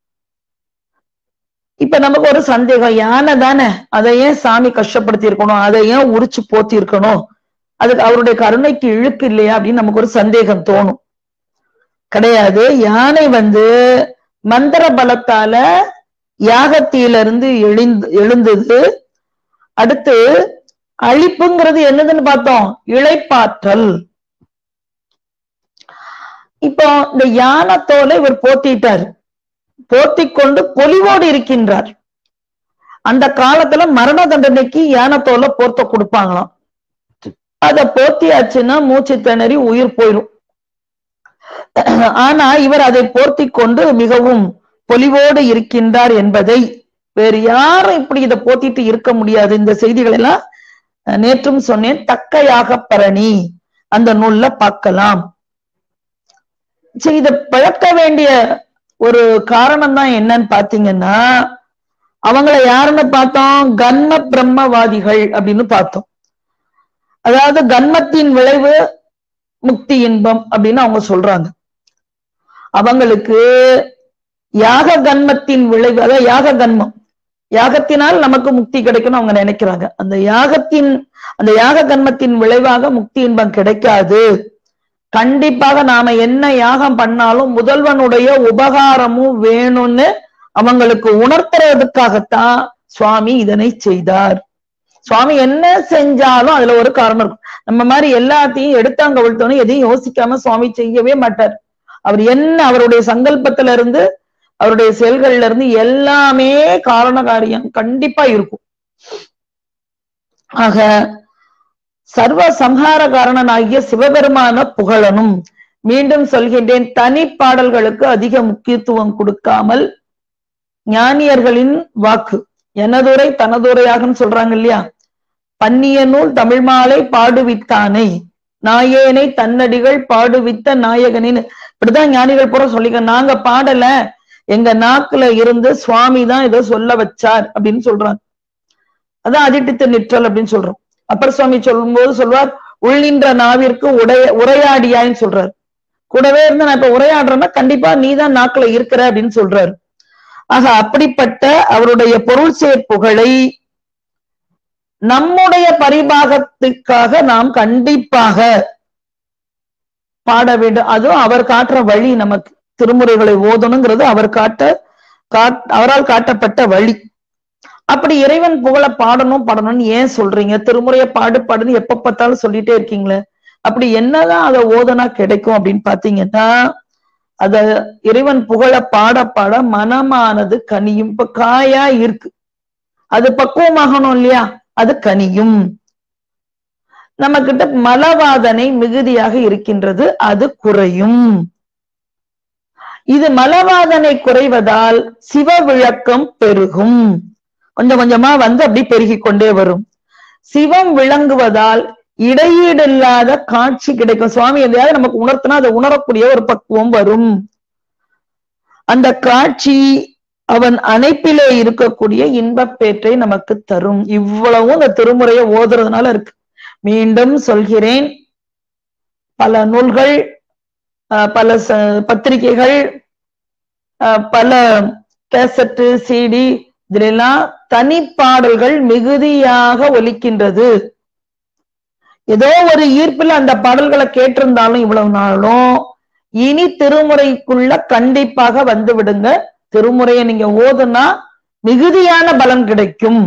இப்ப நமக்கு ஒரு சந்தேகம் யானை தானே அதை ஏன் சாமி கஷ்டப்படுத்தி இருக்கணும் அதை ஏன் உரிச்சு போத்தி இருக்கணும் அதுக்கு அவருடைய கருணைக்கு இழுக்கு இல்லையா அப்படின்னு நமக்கு ஒரு சந்தேகம் தோணும் கிடையாது யானை வந்து மந்திர பலத்தால யாகத்திலிருந்து எழுந்து எழுந்தது அடுத்து அழிப்புங்கிறது என்னதுன்னு பார்த்தோம் இழைப்பாற்றல் இப்போ இந்த யானை தோலை இவர் போத்திட்டார் போத்தி கொண்டு பொலிவோடு இருக்கின்றார் அந்த காலத்துல மரண தண்டனைக்கு யானை தோலை போர்த்த கொடுப்பாங்களாம் அத போத்தியாச்சுன்னா மூச்சு திணறி உயிர் போயிடும் ஆனா இவர் அதை போர்த்தி கொண்டு மிகவும் பொலிவோடு இருக்கின்றார் என்பதை வேறு யாரும் இப்படி இதை போத்திட்டு இருக்க முடியாது இந்த செய்திகள் எல்லாம் நேற்றும் சொன்னேன் தக்கையாக பரணி அந்த நூல்ல பார்க்கலாம் சரி இத பழக்க வேண்டிய ஒரு காரணம் தான் என்னன்னு பாத்தீங்கன்னா அவங்கள யாருன்னு பார்த்தோம் கன்ம பிரம்மவாதிகள் அப்படின்னு பார்த்தோம் அதாவது கன்மத்தின் விளைவு முக்தி இன்பம் அப்படின்னு அவங்க சொல்றாங்க அவங்களுக்கு யாக கன்மத்தின் விளைவு அதாவது யாக கன்மம் யாகத்தினால் நமக்கு முக்தி கிடைக்கணும் அவங்க நினைக்கிறாங்க அந்த யாகத்தின் அந்த யாக கன்மத்தின் விளைவாக முக்தி இன்பம் கிடைக்காது கண்டிப்பாக நாம என்ன யாகம் பண்ணாலும் முதல்வனுடைய உபகாரமும் வேணும்னு அவங்களுக்கு உணர்த்துறதுக்காகத்தான் சுவாமி இதனை செய்தார் சுவாமி என்ன செஞ்சாலும் அதுல ஒரு காரணம் இருக்கும் நம்ம மாதிரி எல்லாத்தையும் எடுத்தாங்க விழுத்தோன்னு எதையும் யோசிக்காம சுவாமி செய்யவே மாட்டார் அவர் என்ன அவருடைய சங்கல்பத்துல இருந்து அவருடைய செயல்கள்ல இருந்து எல்லாமே காரண காரியம் கண்டிப்பா இருக்கும் ஆக சர்வ சம்ஹார காரணனாகிய சிவபெருமான புகழனும் மீண்டும் சொல்கின்றேன் தனி பாடல்களுக்கு அதிக முக்கியத்துவம் கொடுக்காமல் ஞானியர்களின் வாக்கு எனதுரை தனதுரையாகன்னு சொல்றாங்க இல்லையா பன்னிய நூல் தமிழ் மாலை பாடுவித்தானை நாயேனை தன்னடிகள் பாடுவித்த நாயகனின்னு இப்படிதான் ஞானிகள் பூரா சொல்லிக்க நாங்க பாடல எங்க நாக்குல இருந்து சுவாமி தான் இதை சொல்ல வச்சார் அப்படின்னு சொல்றாங்க அதான் அதிட்டித்து நிற்றல் அப்படின்னு சொல்றோம் அப்பர் சுவாமி சொல்லும்போது சொல்வார் உள்ளின்ற நாவிற்கு உடைய உரையாடியான்னு சொல்றாரு கூடவே இருந்து நான் இப்ப உரையாடுறேன்னா கண்டிப்பா நீதான் நாக்குல இருக்கிற அப்படின்னு சொல்றாரு ஆக அப்படிப்பட்ட அவருடைய பொருள் சேர்ப்புகளை நம்முடைய பரிபாகத்துக்காக நாம் கண்டிப்பாக பாட வேண்டும் அதுவும் அவர் காட்டுற வழி நமக்கு திருமுறைகளை ஓதணுங்கிறது அவர் காட்ட காட் அவரால் காட்டப்பட்ட வழி அப்படி இறைவன் புகழ பாடணும் பாடணும்னு ஏன் சொல்றீங்க திருமுறையை பாடு பாடுன்னு எப்ப பார்த்தாலும் சொல்லிட்டே இருக்கீங்களே அப்படி என்னதான் அதை ஓதனா கிடைக்கும் அப்படின்னு பாத்தீங்கன்னா அத இறைவன் புகழ பாட பாட மனமானது கனியும் இப்ப காயா இருக்கு அது பக்குவமாகணும் இல்லையா அது கனியும் நம்ம கிட்ட மலவாதனை மிகுதியாக இருக்கின்றது அது குறையும் இது மலவாதனை குறைவதால் சிவ விளக்கம் பெருகும் கொஞ்சம் கொஞ்சமா வந்து அப்படி பெருகி கொண்டே வரும் சிவம் விளங்குவதால் இடையீடு இல்லாத காட்சி கிடைக்கும் சுவாமி எதையாவது நமக்கு உணர்த்தினா அதை உணரக்கூடிய ஒரு பக்குவம் வரும் அந்த காட்சி அவன் அணைப்பிலே இருக்கக்கூடிய இன்பப்பேற்றை நமக்கு தரும் இவ்வளவும் இந்த திருமுறையை ஓதுறதுனால இருக்கு மீண்டும் சொல்கிறேன் பல நூல்கள் பல பத்திரிகைகள் பல கேசட்டு சிடி இதுலாம் தனிப்பாடல்கள் மிகுதியாக ஒலிக்கின்றது ஏதோ ஒரு ஈர்ப்புல அந்த பாடல்களை கேட்டிருந்தாலும் இவ்வளவு நாளும் இனி திருமுறைக்குள்ள கண்டிப்பாக வந்து விடுங்க திருமுறையை நீங்க ஓதுனா மிகுதியான பலன் கிடைக்கும்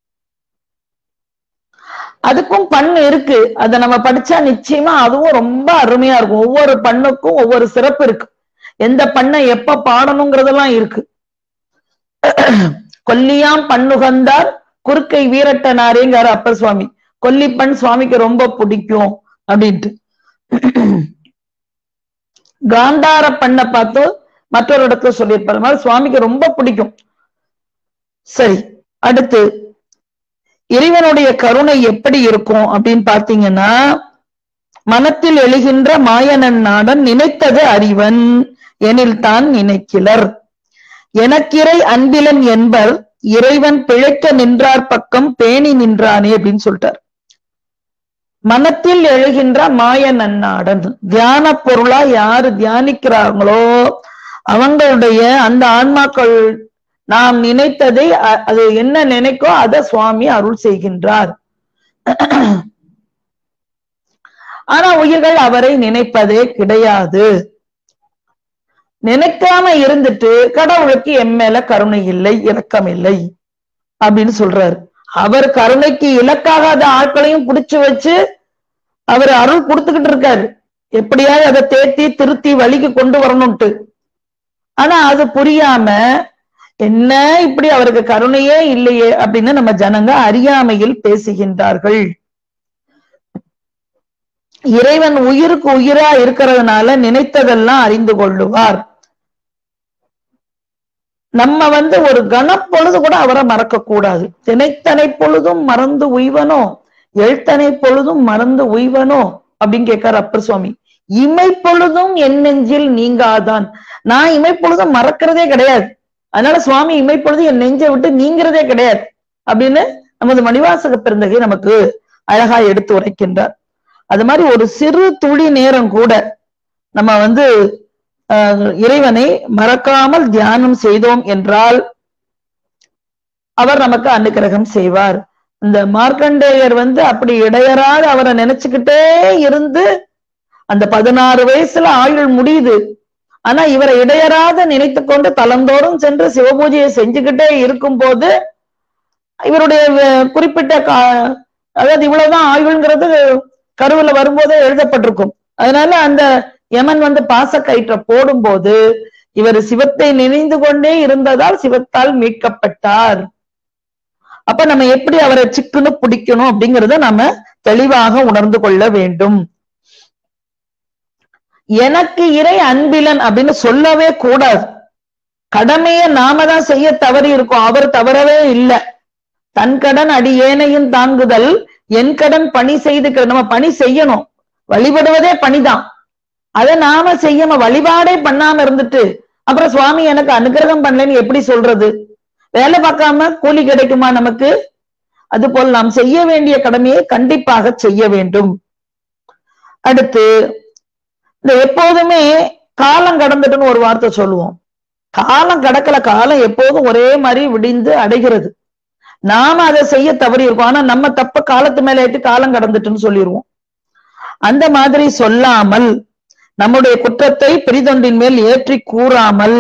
அதுக்கும் பண்ணு இருக்கு அதை நம்ம படிச்சா நிச்சயமா அதுவும் ரொம்ப அருமையா இருக்கும் ஒவ்வொரு பண்ணுக்கும் ஒவ்வொரு சிறப்பு இருக்கு எந்த பண்ணை எப்ப பாடணுங்கிறதெல்லாம் இருக்கு கொல்லியாம் பண்ணுகந்தார் குறுக்கை வீரட்டனாரேங்காரு அப்பர் சுவாமி கொல்லிப்பண் சுவாமிக்கு ரொம்ப பிடிக்கும் அப்படின்ட்டு காந்தார பண்ண பார்த்து மற்றொரு இடத்துல சொல்லியிருப்பாரு மாதிரி சுவாமிக்கு ரொம்ப பிடிக்கும் சரி அடுத்து இறைவனுடைய கருணை எப்படி இருக்கும் அப்படின்னு பாத்தீங்கன்னா மனத்தில் எழுகின்ற மாயனன் நாடன் நினைத்தது அறிவன் எனில் தான் நினைக்கிலர் எனக்கிறை அன்பிலன் என்பர் இறைவன் பிழைக்க நின்றார் பக்கம் பேணி நின்றானே அப்படின்னு சொல்லிட்டார் மனத்தில் எழுகின்ற மாய நன்னாடன் தியான பொருளா யாரு தியானிக்கிறாங்களோ அவங்களுடைய அந்த ஆன்மாக்கள் நாம் நினைத்ததை அது என்ன நினைக்கோ அதை சுவாமி அருள் செய்கின்றார் ஆனா உயிர்கள் அவரை நினைப்பதே கிடையாது நினைக்காம இருந்துட்டு கடவுளுக்கு என் மேல கருணை இல்லை இரக்கம் இல்லை அப்படின்னு சொல்றாரு அவர் கருணைக்கு இலக்காகாத ஆட்களையும் பிடிச்சு வச்சு அவர் அருள் கொடுத்துக்கிட்டு இருக்காரு எப்படியாவது அதை தேத்தி திருத்தி வழிக்கு கொண்டு வரணும்ட்டு ஆனா அது புரியாம என்ன இப்படி அவருக்கு கருணையே இல்லையே அப்படின்னு நம்ம ஜனங்க அறியாமையில் பேசுகின்றார்கள் இறைவன் உயிருக்கு உயிரா இருக்கிறதுனால நினைத்ததெல்லாம் அறிந்து கொள்ளுவார் நம்ம வந்து ஒரு கணப்பொழுது கூட அவரை மறக்க கூடாது தினைத்தனை பொழுதும் மறந்து உய்வனோ எழுத்தனை பொழுதும் மறந்து உய்வனோ அப்படின்னு கேட்காரு அப்பர் சுவாமி இமை பொழுதும் என் நெஞ்சில் நீங்காதான் நான் இமை பொழுதும் மறக்கிறதே கிடையாது அதனால சுவாமி இமை பொழுது என் நெஞ்சை விட்டு நீங்கிறதே கிடையாது அப்படின்னு நமது மணிவாசக பெருந்தகை நமக்கு அழகா எடுத்து உரைக்கின்றார் அது மாதிரி ஒரு சிறு துளி நேரம் கூட நம்ம வந்து இறைவனை மறக்காமல் தியானம் செய்தோம் என்றால் அவர் நமக்கு அனுக்கிரகம் செய்வார் இந்த மார்க்கண்டேயர் வந்து அப்படி இடையறாத அவரை நினைச்சுக்கிட்டே இருந்து அந்த பதினாறு வயசுல ஆயுள் முடியுது ஆனா இவரை இடையறாத நினைத்து கொண்டு தலந்தோறும் சென்று சிவபூஜையை செஞ்சுக்கிட்டே இருக்கும் போது இவருடைய குறிப்பிட்ட கா அதாவது இவ்வளவுதான் ஆயுள்ங்கிறது கருவுல வரும்போதே எழுதப்பட்டிருக்கும் அதனால அந்த யமன் வந்து பாச கயிற்ற போடும்போது இவர் சிவத்தை நினைந்து கொண்டே இருந்ததால் சிவத்தால் மீட்கப்பட்டார் அப்ப நம்ம எப்படி அவரை சிக்குன்னு பிடிக்கணும் அப்படிங்கறத நம்ம தெளிவாக உணர்ந்து கொள்ள வேண்டும் எனக்கு இறை அன்பிலன் அப்படின்னு சொல்லவே கூடாது கடமையை நாம தான் செய்ய தவறி இருக்கோம் அவர் தவறவே இல்லை தன் கடன் அடியேனையும் தாங்குதல் என் கடன் பணி செய்து கிட- நம்ம பணி செய்யணும் வழிபடுவதே பணிதான் அதை நாம செய்யாம வழிபாடே பண்ணாம இருந்துட்டு அப்புறம் சுவாமி எனக்கு அனுகிரகம் பண்ணலன்னு எப்படி சொல்றது வேலை பார்க்காம கூலி கிடைக்குமா நமக்கு அதுபோல் நாம் செய்ய வேண்டிய கடமையை கண்டிப்பாக செய்ய வேண்டும் அடுத்து இந்த எப்போதுமே காலம் கடந்துட்டுன்னு ஒரு வார்த்தை சொல்லுவோம் காலம் கடக்கல காலம் எப்போதும் ஒரே மாதிரி விடிந்து அடைகிறது நாம அதை செய்ய தவறி இருக்கோம் ஆனா நம்ம தப்ப காலத்து மேல ஏற்றி காலம் கடந்துட்டுன்னு சொல்லிடுவோம் அந்த மாதிரி சொல்லாமல் நம்முடைய குற்றத்தை பிரிதொண்டின் மேல் ஏற்றி கூறாமல்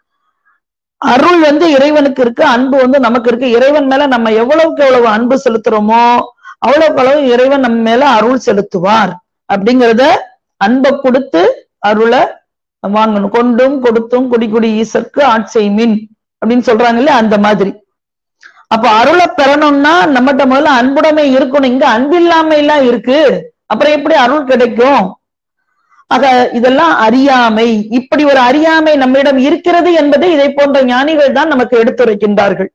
அருள் வந்து இறைவனுக்கு இருக்கு அன்பு வந்து நமக்கு இருக்கு இறைவன் மேல நம்ம எவ்வளவுக்கு எவ்வளவு அன்பு செலுத்துறோமோ அவ்வளவுக்கு அவ்வளவு இறைவன் நம்ம மேல அருள் செலுத்துவார் அப்படிங்கிறத அன்பை கொடுத்து அருளை வாங்கணும் கொண்டும் கொடுத்தும் குடி குடி ஈசற்கு ஆட்செய்மின் அப்படின்னு சொல்றாங்க இல்லையா அந்த மாதிரி அப்ப அருளை பெறணும்னா நம்மகிட்ட முதல்ல அன்புடைமை இருக்கணும் இங்க அன்பில்லாமை எல்லாம் இருக்கு அப்புறம் எப்படி அருள் கிடைக்கும் ஆக இதெல்லாம் அறியாமை இப்படி ஒரு அறியாமை நம்மிடம் இருக்கிறது என்பதை இதை போன்ற ஞானிகள் தான் நமக்கு எடுத்துரைக்கின்றார்கள்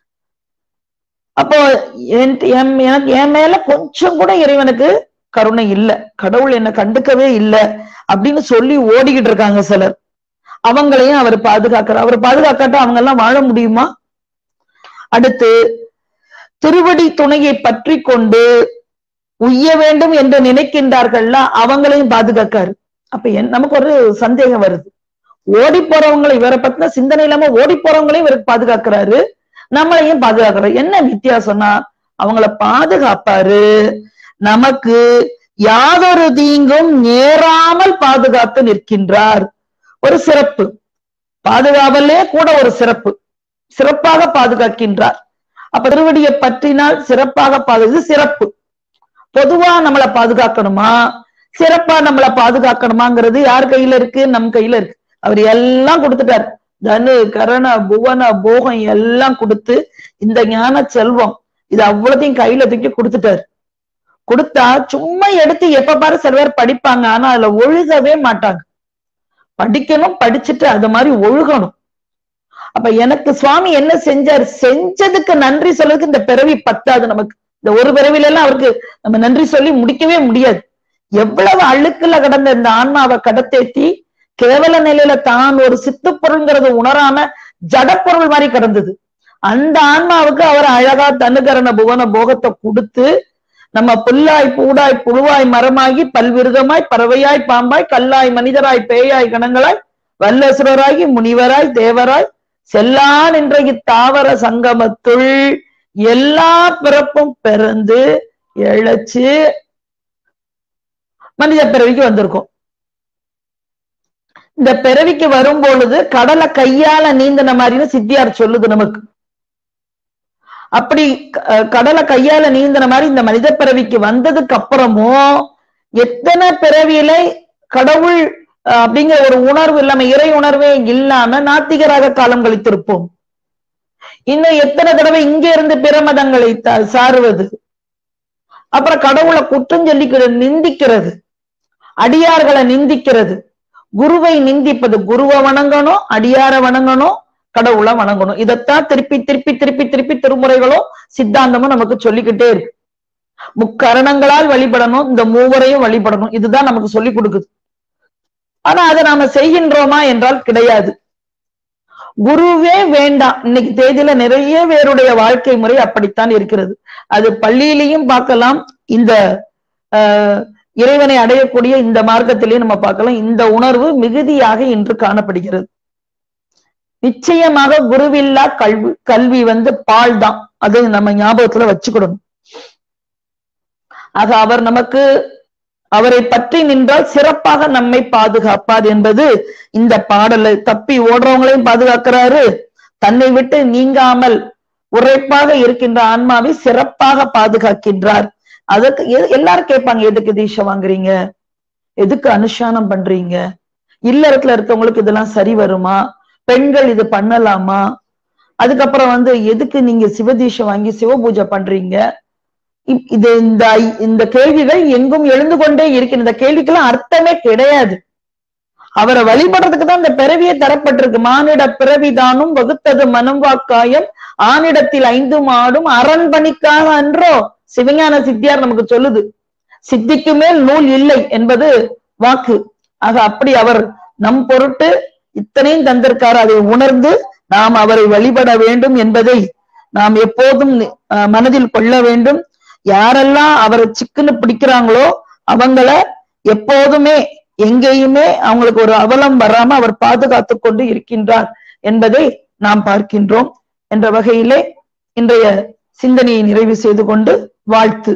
அப்போ என்- என்- எனக்கு என் மேல கொஞ்சம் கூட இறைவனுக்கு கருணை இல்ல கடவுள் என்ன கண்டுக்கவே இல்ல அப்படின்னு சொல்லி ஓடிக்கிட்டு இருக்காங்க சிலர் அவங்களையும் அவர் பாதுகாக்கிறார் அவர் பாதுகாக்காட்டா அவங்க எல்லாம் வாழ முடியுமா அடுத்து திருவடி துணையை பற்றி கொண்டு உய்ய வேண்டும் என்று நினைக்கின்றார்கள்ல அவங்களையும் பாதுகாக்காரு அப்ப என் நமக்கு ஒரு சந்தேகம் வருது ஓடி போறவங்களை இவரை பத்தின சிந்தனை இல்லாம ஓடி போறவங்களையும் இவருக்கு பாதுகாக்கிறாரு நம்மளையும் பாதுகாக்கிறாரு என்ன வித்தியாசம்னா அவங்கள பாதுகாப்பாரு நமக்கு யாதொரு தீங்கும் நேராமல் பாதுகாத்து நிற்கின்றார் ஒரு சிறப்பு பாதுகாவலே கூட ஒரு சிறப்பு சிறப்பாக பாதுகாக்கின்றார் அப்ப திருவடியை பற்றினால் சிறப்பாக பாது சிறப்பு பொதுவா நம்மளை பாதுகாக்கணுமா சிறப்பா நம்மளை பாதுகாக்கணுமாங்கிறது யார் கையில இருக்கு நம் கையில இருக்கு அவர் எல்லாம் கொடுத்துட்டார் தனு கரண புவன போகம் எல்லாம் கொடுத்து இந்த ஞான செல்வம் இது அவ்வளத்தையும் கையில தூக்கி கொடுத்துட்டாரு கொடுத்தா சும்மா எடுத்து எப்ப பாரு சில பேர் படிப்பாங்க ஆனா அதுல ஒழுகவே மாட்டாங்க படிக்கணும் படிச்சுட்டு அது மாதிரி ஒழுகணும் அப்ப எனக்கு சுவாமி என்ன செஞ்சார் செஞ்சதுக்கு நன்றி சொல்றதுக்கு இந்த பிறவி பத்தாது நமக்கு இந்த ஒரு பிறவில எல்லாம் அவருக்கு நம்ம நன்றி சொல்லி முடிக்கவே முடியாது எவ்வளவு அழுக்குல கடந்த இந்த ஆன்மாவை கடத்தேத்தி கேவல நிலையில தான் ஒரு சித்து பொருள்ங்கிறது உணராம ஜடப்பொருள் மாதிரி கிடந்தது அந்த ஆன்மாவுக்கு அவர் அழகா தனுகரண புவன போகத்தை கொடுத்து நம்ம புல்லாய் பூடாய் புழுவாய் மரமாகி பல்விருகமாய் பறவையாய் பாம்பாய் கல்லாய் மனிதராய் பேயாய் கணங்களாய் வல்லசுரராகி முனிவராய் தேவராய் செல்லான் என்ற இத்தாவர சங்கமத்துள் எல்லா பிறப்பும் பிறந்து எழச்சு மனித பிறவிக்கு வந்திருக்கும் இந்த பிறவிக்கு வரும் பொழுது கடலை கையால நீந்தின மாதிரின்னு சித்தியார் சொல்லுது நமக்கு அப்படி க- கடலை கையால நீந்தின மாதிரி இந்த மனித பிறவிக்கு வந்ததுக்கு அப்புறமும் எத்தனை பிறவியில கடவுள் அஹ், அப்படிங்கிற ஒரு உணர்வு இல்லாம இறை உணர்வே இல்லாம நாத்திகராக காலம் கழித்திருப்போம் இன்னும் எத்தனை தடவை இங்க இருந்து பிற மதங்களை த- சாருவது அப்புறம் கடவுளை குற்றம் சொல்லி நிந்திக்கிறது அடியார்களை நிந்திக்கிறது குருவை நிந்திப்பது குருவை வணங்கணும் அடியார வணங்கணும் கடவுளை வணங்கணும் இதைத்தான் திருப்பி திருப்பி திருப்பி திருப்பி திருமுறைகளும் சித்தாந்தமும் நமக்கு சொல்லிக்கிட்டே இருக்கு முக்கரணங்களால் வழிபடணும் இந்த மூவரையும் வழிபடணும் இதுதான் நமக்கு சொல்லி கொடுக்குது ஆனா அதை நாம செய்கின்றோமா என்றால் கிடையாது குருவே வேண்டாம் இன்னைக்கு தேதியில நிறைய பேருடைய வாழ்க்கை முறை அப்படித்தான் இருக்கிறது அது பள்ளியிலையும் பார்க்கலாம் இந்த ஆஹ், இறைவனை அடையக்கூடிய இந்த மார்க்கத்திலையும் நம்ம பார்க்கலாம் இந்த உணர்வு மிகுதியாக இன்று காணப்படுகிறது நிச்சயமாக குருவில்லா கல்வி கல்வி வந்து பால் தான் அதை நம்ம ஞாபகத்துல வச்சுக்கிடணும் ஆக அவர் நமக்கு அவரை பற்றி நின்றால் சிறப்பாக நம்மை பாதுகாப்பார் என்பது இந்த பாடலை தப்பி ஓடுறவங்களையும் பாதுகாக்கிறாரு தன்னை விட்டு நீங்காமல் உரைப்பாக இருக்கின்ற ஆன்மாவை சிறப்பாக பாதுகாக்கின்றார் அதற்கு எ- எல்லாரும் கேட்பாங்க எதுக்கு தீட்சை வாங்குறீங்க எதுக்கு அனுஷ்டானம் பண்றீங்க இல்லறத்துல இருக்கவங்களுக்கு இதெல்லாம் சரி வருமா பெண்கள் இது பண்ணலாமா அதுக்கப்புறம் வந்து எதுக்கு நீங்க சிவதீஷை வாங்கி சிவ பூஜை பண்றீங்க இப்- இது இந்த ஐ- இந்த கேள்விகள் எங்கும் எழுந்து கொண்டே இருக்கின்ற இந்த கேள்விக்கெல்லாம் அர்த்தமே கிடையாது அவரை வழிபடுறதுக்கு தான் இந்த பிறவியே தரப்பட்டிருக்கு மானிட பிறவிதானும் வகுத்தது மனம் வாக்காயம் ஆனிடத்தில் ஐந்து மாடும் அரண்பணிக்காக அன்றோ சிவஞான சித்தியார் நமக்கு சொல்லுது சித்திக்கு மேல் நூல் இல்லை என்பது வாக்கு ஆக அப்படி அவர் நம் பொருட்டு இத்தனையும் தந்திருக்கார் அதை உணர்ந்து நாம் அவரை வழிபட வேண்டும் என்பதை நாம் எப்போதும் அஹ், மனதில் கொள்ள வேண்டும் யாரெல்லாம் அவரை சிக்குன்னு பிடிக்கிறாங்களோ அவங்கள எப்போதுமே எங்கேயுமே அவங்களுக்கு ஒரு அவலம் வராம அவர் பாதுகாத்து கொண்டு இருக்கின்றார் என்பதை நாம் பார்க்கின்றோம் என்ற வகையிலே இன்றைய சிந்தனையை நிறைவு செய்து கொண்டு வாழ்த்து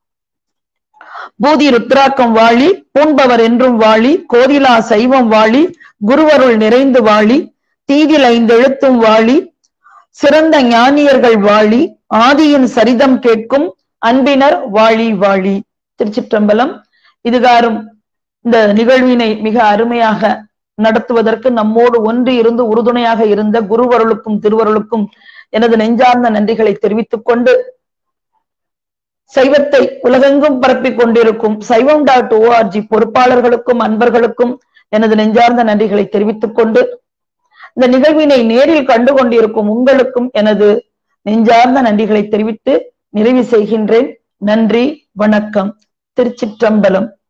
பூதி ருத்ராக்கம் வாழி பூண்பவர் என்றும் வாழி கோதிலா சைவம் வாழி குருவருள் நிறைந்து வாழி தீதில் ஐந்தெழுத்தும் வாழி சிறந்த ஞானியர்கள் வாழி ஆதியின் சரிதம் கேட்கும் அன்பினர் வாழி வாழி திருச்சிற்றம்பலம் இதுகாரும் இந்த நிகழ்வினை மிக அருமையாக நடத்துவதற்கு நம்மோடு ஒன்று இருந்து உறுதுணையாக இருந்த குருவருளுக்கும் திருவருளுக்கும் எனது நெஞ்சார்ந்த நன்றிகளை தெரிவித்துக் கொண்டு சைவத்தை உலகெங்கும் பரப்பிக் கொண்டிருக்கும் சைவம் டாட் ஓஆர்ஜி பொறுப்பாளர்களுக்கும் அன்பர்களுக்கும் எனது நெஞ்சார்ந்த நன்றிகளை தெரிவித்துக் கொண்டு இந்த நிகழ்வினை நேரில் கண்டு கொண்டிருக்கும் உங்களுக்கும் எனது நெஞ்சார்ந்த நன்றிகளை தெரிவித்து நிறைவு செய்கின்றேன் நன்றி வணக்கம் திருச்சிற்றம்பலம்